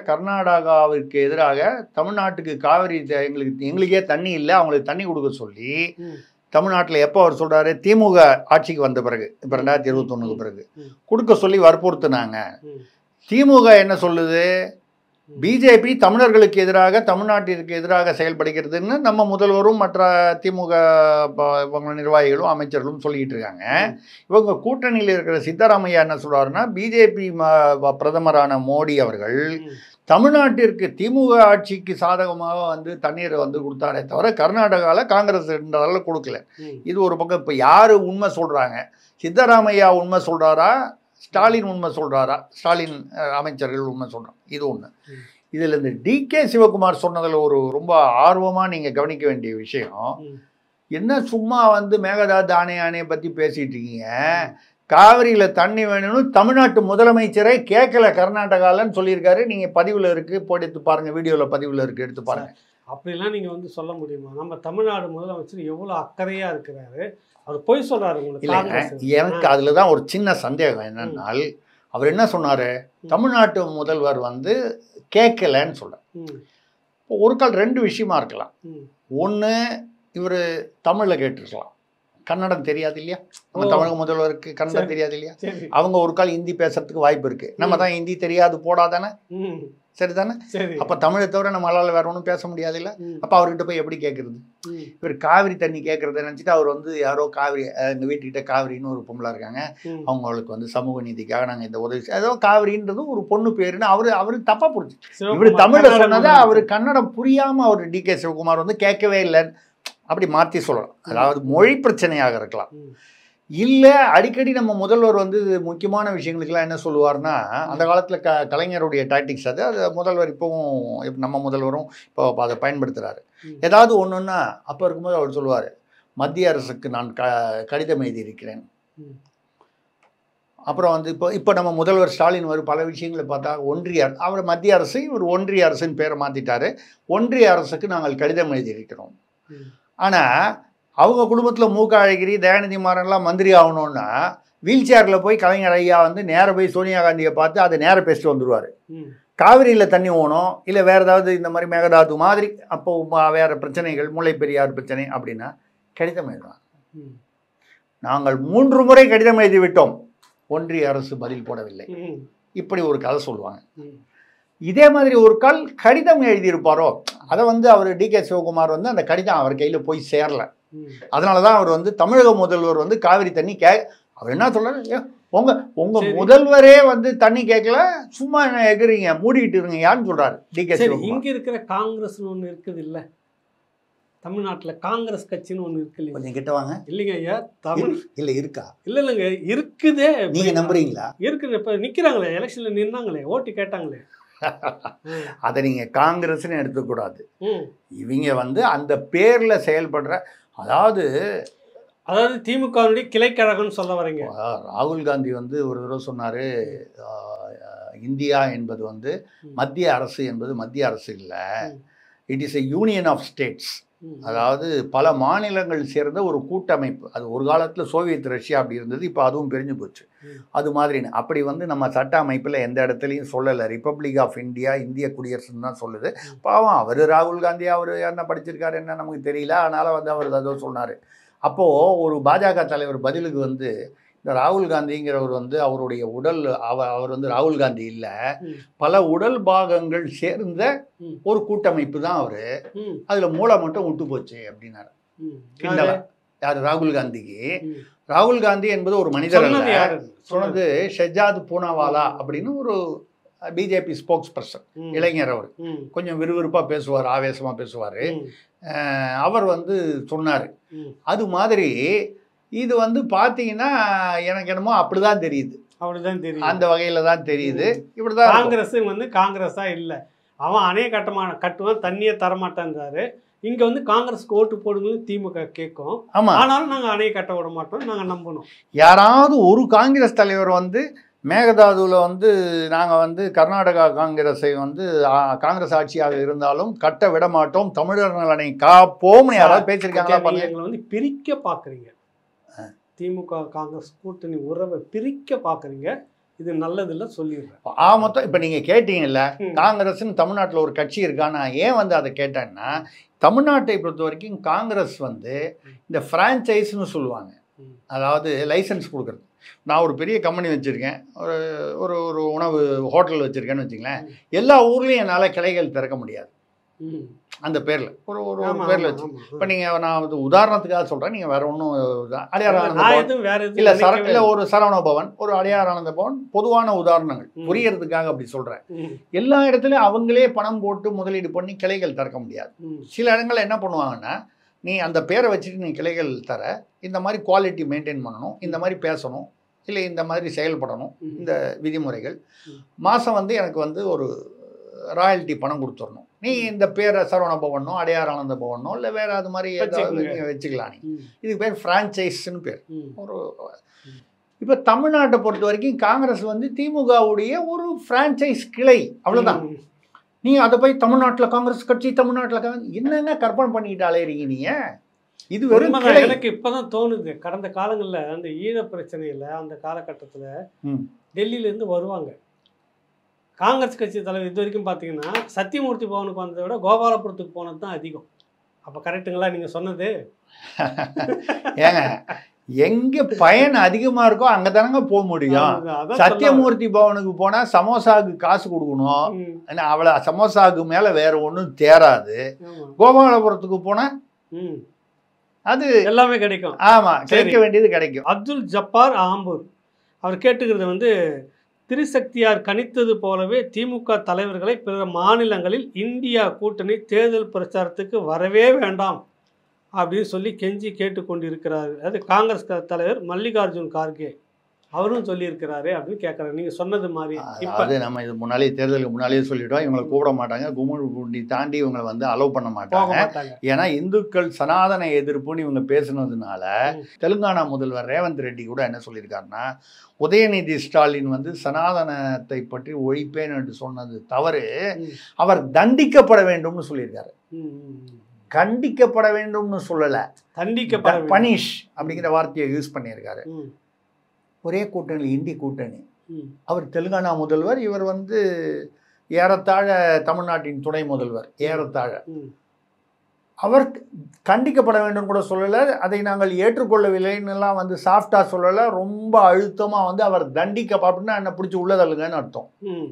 கர்நாடகாவிற்கு எதிராக தமிழ்நாட்டுக்கு காவிரி த- எங்களுக்கு எங்களுக்கே தண்ணி இல்லை அவங்களுக்கு தண்ணி கொடுக்க சொல்லி ம். தமிழ்நாட்டில் எப்போ அவர் சொல்றாரு திமுக ஆட்சிக்கு வந்த பிறகு இப்போ ரெண்டாயிரத்தி இருபத்தொன்னுக்கு பிறகு ம். கொடுக்க சொல்லி வற்புறுத்துனாங்க ம். திமுக என்ன சொல்லுது பிஜேபி தமிழர்களுக்கு எதிராக தமிழ்நாட்டிற்கு எதிராக செயல்படுகிறதுன்னு நம்ம முதல்வரும் மற்ற திமுக ப- இவங்க நிர்வாகிகளும் அமைச்சர்களும் சொல்லிட்டு இருக்காங்க இவங்க கூட்டணியில் இருக்கிற சித்தராமையா என்ன சொல்றாருன்னா பிஜேபி பிரதமரான மோடி அவர்கள் ம். தமிழ்நாட்டிற்கு திமுக ஆட்சிக்கு சாதகமாக வந்து தண்ணீரை வந்து கொடுத்தாரே தவிர கர்நாடகாவில் காங்கிரஸ் இருந்ததால கொடுக்கல ம். இது ஒரு பக்கம் இப்போ யார் உண்மை சொல்கிறாங்க சித்தராமையா உண்மை சொல்கிறாரா ஸ்டாலின் உண்மை சொல்கிறாரா ஸ்டாலின் அஹ், அமைச்சர்கள் உண்மை சொல்கிறாங்க இது ஒன்று ம். இதில் இந்த டிகே சிவகுமார் சொன்னதில் ஒரு ரொம்ப ஆர்வமாக நீங்கள் கவனிக்க வேண்டிய விஷயம் ம். என்ன சும்மா வந்து மேகதாது ஆணை ஆணையை பற்றி பேசிட்டு இருக்கீங்க காவிரியில் தண்ணி வேணும்னு தமிழ்நாட்டு முதலமைச்சரே கேட்கல கர்நாடகாலன்னு சொல்லியிருக்காரு நீங்கள் பதிவில் இருக்குது போட்டு எடுத்து பாருங்கள் வீடியோவில் பதிவில் இருக்குது எடுத்து பாருங்கள் அப்படிலாம் நீங்க வந்து சொல்ல முடியுமா நம்ம தமிழ்நாடு முதலமைச்சர் எவ்வளவு அக்கறையா இருக்கிறாரு அவர் பொய் சொல்றாரு உங்களுக்கு இல்லைங்க காங்கிரஸ். எனக்கு அதில் தான் ஒரு சின்ன சந்தேகம் என்னன்னால் அவர் என்ன சொன்னார் தமிழ்நாட்டு முதல்வர் வந்து கேட்கலன்னு சொல்கிறார் ம், இப்போ ஒரு கால் ரெண்டு விஷயமா இருக்கலாம் ம். ஒன்று இவர் தமிழில் கேட்டிருக்கலாம் கன்னடம் தெரியாது இல்லையா நம்ம ஓ. தமிழக முதல்வருக்கு கன்னடம் சரி. தெரியாது இல்லையா சரி அவங்க ஒரு கால் ஹிந்தி பேசுறதுக்கு வாய்ப்பு இருக்கு நம்ம ம். தான் ஹிந்தி தெரியாது போடாதானே ம், சரிதானே சரி அப்போ தமிழை தவிர நம்மளால வேற ஒன்றும் பேச முடியாது இல்லை ம், அப்போ அவர்கிட்ட போய் எப்படி கேட்கறது ம், இவர் காவிரி தண்ணி கேட்கறத நினச்சிட்டு அவர் வந்து யாரோ காவிரி அஹ், எங்க வீட்டுக்கிட்ட காவிரின்னு ஒரு பொம்பளை இருக்காங்க ம். அவங்களுக்கு வந்து சமூக நீதிக்காக நாங்கள் இந்த உதவி செய்- ஏதோ காவிரின்றது ஒரு பொண்ணு பேருன்னு அவரு அவரு தப்பா புரிஞ்சு சிவகுமார் இவர் தமிழ்ல கன்னட சொன்னதை முதலமைச்சர். அவர் கன்னடம் புரியாம அவர் டி கே சிவகுமார் வந்து கேட்கவே இல்லைன்னு அப்படி மாத்தி சொல்லலாம் அதாவது மொழி பிரச்சனையாக இருக்கலாம் ம், இல்லை அடிக்கடி நம்ம முதல்வர் வந்து முக்கியமான விஷயங்களுக்கெல்லாம் என்ன சொல்லுவார்னா அந்த காலத்தில் க கலைஞருடைய டாக்டிக்ஸ் அது அது முதல்வர் இப்போவும் இப்ப நம்ம முதல்வரும் இப்போ அதை பயன்படுத்துகிறாரு ம். ஏதாவது ஒன்றுன்னா அப்போ இருக்கும்போது அவர் சொல்லுவார் மத்திய அரசுக்கு நான் க கடிதம் எழுதியிருக்கிறேன் ம். அப்புறம் வந்து இப்போ இப்போ நம்ம முதல்வர் ஸ்டாலின் வரும் பல விஷயங்களை பார்த்தா ஒன்றிய அரசு அவர் மத்திய அரசு இவர் ஒன்றிய அரசுன்னு பேரை மாற்றிட்டாரு ஒன்றிய அரசுக்கு நாங்கள் கடிதம் எழுதியிருக்கிறோம் ம். ஆனால் அவங்க குடும்பத்தில் மூக்க அழகிரி தயாநிதி மாறன்லாம் மந்திரி ஆகணும்னா வீல் சேரில் போய் கலைஞர் ஐயா வந்து நேராக போய் சோனியா காந்தியை பார்த்து அதை நேராக பேசிட்டு வந்துடுவார் ம், காவிரியில் தண்ணி ஓணும் இல்லை வேறு ஏதாவது இந்த மாதிரி மேகதாது மாதிரி அப்போ ம- வேற பிரச்சனைகள் முல்லை பெரியார் பிரச்சனை அப்படின்னா கடிதம் எழுதலாம் ம், நாங்கள் மூன்று முறை கடிதம் எழுதி விட்டோம் ஒன்றிய அரசு பதில் போடவில்லை ம், இப்படி ஒரு கதை சொல்லுவாங்க ம். இதே மாதிரி ஒரு கால் கடிதம் எழுதியிருப்பாரோ அதை வந்து அவர் டி கே சிவகுமார் வந்து அந்த கடிதம் அவர் கையில் போய் சேரல ம். அதனால தான் அவர் வந்து தமிழக முதல்வர் வந்து காவிரி தண்ணி கே அவர் என்ன சொல்றாரு ஏ, உங்க உங்க சரி. முதல்வரே வந்து தண்ணி கேட்கல சும்மா என்ன எகுறீங்க மூடிக்கிட்டு இருங்க யான்னு சொல்றாரு டி கே சரி சிவகுமார் இங்க இருக்கிற காங்கிரஸ்னு ஒண்ணு இருக்குது இல்ல தமிழ்நாட்டுல காங்கிரஸ் கட்சின்னு ஒண்ணு இருக்கு இல்லையா கொஞ்சம் கிட்ட வாங்க இல்லைங்க ஐயா தமிழ் இல்ல இருக்கா இல்ல இல்லைங்க இருக்குதே நீங்க நம்புறீங்களா இருக்குது இப்ப நிக்கிறாங்களே எலெக்ஷன்ல நின்னாங்களே ஓட்டு கேட்டாங்களே ம், அதை நீங்க காங்கிரஸ்னு எடுத்துக்கூடாது ம். இவங்க வந்து அந்த பேர்ல செயல்படுற அதாவது அதாவது திமுகவுடைய கிளைக்கழகம்னு சொல்ல வரீங்க அஹ், ராகுல் காந்தி வந்து ஒரு தடவை சொன்னாரு அஹ், இந்தியா என்பது வந்து ம். மத்திய அரசு என்பது மத்திய அரசு இல்லை ம். It is a union of states ம், அதாவது பல மாநிலங்கள் சேர்ந்த ஒரு கூட்டமைப்பு அது ஒரு காலத்தில் சோவியத் ரஷ்யா அப்படி இருந்தது இப்போ அதுவும் பிரிஞ்சு போச்சு ம். அது மாதிரி அப்படி வந்து நம்ம சட்ட அமைப்பில் எந்த இடத்துலையும் சொல்லலை ரிப்பப்ளிக் ஆஃப் இந்தியா இந்திய குடியரசுன்னு தான் சொல்லுது பாவம் அவர் ராகுல் காந்தி அவர் என்ன படிச்சிருக்காரு என்ன நமக்கு தெரியல அதனால் வந்து அவர் ஏதோ சொன்னார் அப்போது ஒரு பாஜக தலைவர் பதிலுக்கு வந்து இந்த ராகுல் காந்திங்கிறவர் வந்து அவருடைய உடல் அவர் அவர் வந்து ராகுல் காந்தி இல்லை ம். பல உடல் பாகங்கள் சேர்ந்த ம். ஒரு கூட்டமைப்பு தான் அவர் ம், அதில் மூளை மட்டும் விட்டு போச்சு அப்படின்னாரு ம். கிண்டலா யார் ராகுல் காந்திக்கு ம். ராகுல் காந்தி என்பது ஒரு மனிதர் சொன்னது அல்ல யாரு சொன்னது ஷெஜாத் பூனாவாலா அப்படின்னு ஒரு பிஜேபி ஸ்போக்ஸ் பர்சன் ம், இளைஞர் அவர் ம், கொஞ்சம் விறுவிறுப்பாக பேசுவார் ஆவேசமாக பேசுவார் ம், அவர் வந்து சொன்னார் ம். அது மாதிரி இது வந்து பார்த்தீங்கன்னா எனக்கு என்னமோ அப்படிதான் தெரியுது அப்படிதான் தெரியும் அந்த வகையில தான் தெரியுது இப்படிதான் இருக்கும். காங்கிரஸ் வந்து காங்கிரஸா இல்ல அவன் அணைய கட்டமான கட்டுவான் தண்ணியை தரமாட்டேன்றாரு இங்க வந்து காங்கிரஸ்க்கு ஓட்டு போடுங்கன்னு திமுக கேட்கும் ஆமா ஆனாலும் நாங்க அணையை கட்ட விட மாட்டோம் நாங்க நம்பணும் யாராவது ஒரு காங்கிரஸ் தலைவர் வந்து மேகதாதுவில் வந்து நாங்கள் வந்து கர்நாடகா காங்கிரஸை வந்து ஆ, காங்கிரஸ் ஆட்சியாக இருந்தாலும் கட்ட விட மாட்டோம் தமிழர் நலனை காப்போம்னு யாராவது பேசியிருக்காங்களா நீங்க பாருங்க எங்களை வந்து பிரிக்க பாக்குறீங்க திமுக காங்கிரஸ் கூட்டணி உறவை பிரிக்க பாக்குறீங்க இது நல்லதில்ல சொல்லிடுறேன் ஆ மொத்தம் இப்போ நீங்கள் கேட்டீங்கல்ல ம். காங்கிரஸ்னு தமிழ்நாட்டில் ஒரு கட்சி இருக்கா நான் ஏன் வந்து அதை கேட்டேன்னா தமிழ்நாட்டை பொறுத்த வரைக்கும் காங்கிரஸ் வந்து இந்த ஃப்ரான்ச்சைஸ்னு சொல்லுவாங்க ம். அதாவது லைசன்ஸ் கொடுக்குறது நான் ஒரு பெரிய கம்பெனி வச்சுருக்கேன் ஒரு ஒரு ஒரு உணவு ஹோட்டல் வச்சுருக்கேன்னு வச்சுங்களேன் எல்லா ஊர்லேயும் என்னால் கிளைகள் திறக்க முடியாது ம். அந்த பேரில் ஒரு ஒரு ஆமா, பேரில் ஆமா, வச்சு ஆமா. இப்போ நீங்கள் நான் வந்து உதாரணத்துக்காக சொல்கிறேன் நீங்கள் வேற ஒன்றும் அடையாளம் நான் எதுவும் வேற எதுவும் இல்லை சர நினைக்கவே இல்லை ஒரு சரவண பவன் ஒரு அடையாரானந்த பவன் பொதுவான உதாரணங்கள் ம். புரியறதுக்காக அப்படி சொல்கிறேன் ம், எல்லா இடத்துலையும் அவங்களே பணம் போட்டு முதலீடு பண்ணி கிளைகள் திறக்க முடியாது ம், சில இடங்கள்ல என்ன பண்ணுவாங்கன்னா நீ அந்த பேரை வச்சுட்டு நீ கிளைகள் தர இந்த மாதிரி குவாலிட்டி மெயின்டைன் பண்ணணும் இந்த மாதிரி பேசணும் இல்லை இந்த மாதிரி செயல்படணும் ம். இந்த விதிமுறைகள் ம். மாதம் வந்து எனக்கு வந்து ஒரு ராயல்ட்டி பணம் கொடுத்துடணும் நீ இந்த பேரை சரவண பவனோ அடையாரானந்த பவனோ இல்லை வேற அது மாதிரி ஏதாவது வச்சுக்கோங்க. நீ வச்சுக்கலாம் நீ ம், இதுக்கு பேர் ஃப்ரான்ச்சைஸ்னு பேர் ம். ஒரு இப்போ தமிழ்நாட்டை பொறுத்த வரைக்கும் காங்கிரஸ் வந்து திமுகவுடைய ஒரு ஃப்ரான்ச்சைஸ் கிளை அவ்வளவுதான் ம். நீ அதை போய் தமிழ்நாட்டில் காங்கிரஸ் கட்சி தமிழ்நாட்டில் காங்கிரஸ் என்னென்ன கற்பனை பண்ணிக்கிட்டு அலையறீங்க நீங்க இது வெறும் உண்மைதான். கிளை எனக்கு இப்பதான் தோணுது கடந்த காலங்கள்ல அந்த ஈழ பிரச்சனையில அந்த காலகட்டத்துல ம். டெல்லியில இருந்து வருவாங்க காங்கிரஸ் கட்சி தலைவர் இது வரைக்கும் பார்த்தீங்கன்னா சத்தியமூர்த்தி பவனுக்கு வந்ததை விட கோபாலபுரத்துக்கு போனது தான் அதிகம் அப்போ கரெக்டுங்களா நீங்கள் சொன்னது ஏங்க எங்க பயன் அதிகமா இருக்கோ அங்க தானங்க போக முடியும் அதான் சொல்ல சத்தியமூர்த்தி பவனுக்கு போனா சமோசாவுக்கு காசு கொடுக்கணும் வரேன். ம், ஏன்னா அவளை சமோசாவுக்கு மேல வேற ஒன்றும் தேராது ஆமா. கோபாலபுரத்துக்கு போனா ம். அது எல்லாமே கிடைக்கும் ஆமா சரி. கிடைக்க வேண்டியது கிடைக்கும் அப்துல் ஜப்பார் ஆம்பூர் அவர் கேட்டுக்கிறது வந்து திருசக்தியார் கணித்தது போலவே திமுக தலைவர்களை பிற மாநிலங்களில் இந்தியா கூட்டணி தேர்தல் பிரச்சாரத்துக்கு வரவே வேண்டாம் அப்படின்னு சொல்லி கெஞ்சி கேட்டுக்கொண்டிருக்கிறார் அது காங்கிரஸ் க- தலைவர் மல்லிகார்ஜுன் கார்கே அவரும் சொல்லியிருக்கிறாரு அப்படின்னு கேட்குறாரு நீங்கள் சொன்னது மாதிரி இப்போ அதாவது நம்ம இது முன்னாலே தேர்தலுக்கு முன்னாலேயே சொல்லிட்டோம் இவங்களை கூப்பிட மாட்டாங்க கும்முள் குண்டி தாண்டி இவங்களை வந்து அலோவ் பண்ண போக மாட்டாங்க மாட்டாங்க ஏன்னா இந்துக்கள் சனாதன எதிர்ப்புன்னு இவங்க பேசுனதுனால ம். தெலுங்கானா முதல்வர் ரேவந்த் ரெட்டி கூட என்ன சொல்லியிருக்காருன்னா உதயநிதி ஸ்டாலின் வந்து சனாதனத்தை பற்றி ஒழிப்பேன் என்று சொன்னது தவறு ம். அவர் தண்டிக்கப்பட வேண்டும்னு சொல்லியிருக்காரு ம், ம், ம். கண்டிக்கப்பட வேண்டும்னு சொல்லல தண்டிக்கப்பட வேண்டும். பனிஷ் அப்படிங்கிற வார்த்தையை யூஸ் பண்ணியிருக்காரு ம், ஒரே கூட்டணி இந்தி கூட்டணி ம், அவர் தெலுங்கானா முதல்வர் இவர் வந்து ஏறத்தாழ தமிழ்நாட்டின் துணை முதல்வர் ஏறத்தாழ ம். அவர் கண்டிக்கப்பட வேண்டும் கூட சொல்லலை அதை நாங்கள் ஏற்றுக்கொள்ளவில்லைன்னு எல்லாம் வந்து சாஃப்டா சொல்லலை ரொம்ப அழுத்தமா வந்து அவர் தண்டிக்க அப்படின்னா என்ன பிடிச்சி உள்ளதல்லுங்கன்னு அர்த்தம் ம்.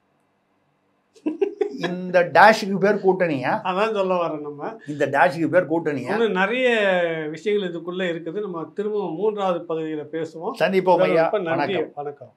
இந்த டேஷுக்கு பேர் கூட்டணியா அதான் சொல்ல வரேன் நம்ம இந்த டேஷுக்கு பேர் கூட்டணியா இன்னும் நிறைய விஷயங்கள் இதுக்குள்ள இருக்குது நம்ம திரும்ப மூன்றாவது பகுதியில் பேசுவோம் சந்திப்போம் ஐயா ரொம்ப நன்றி வணக்கம் வணக்கம்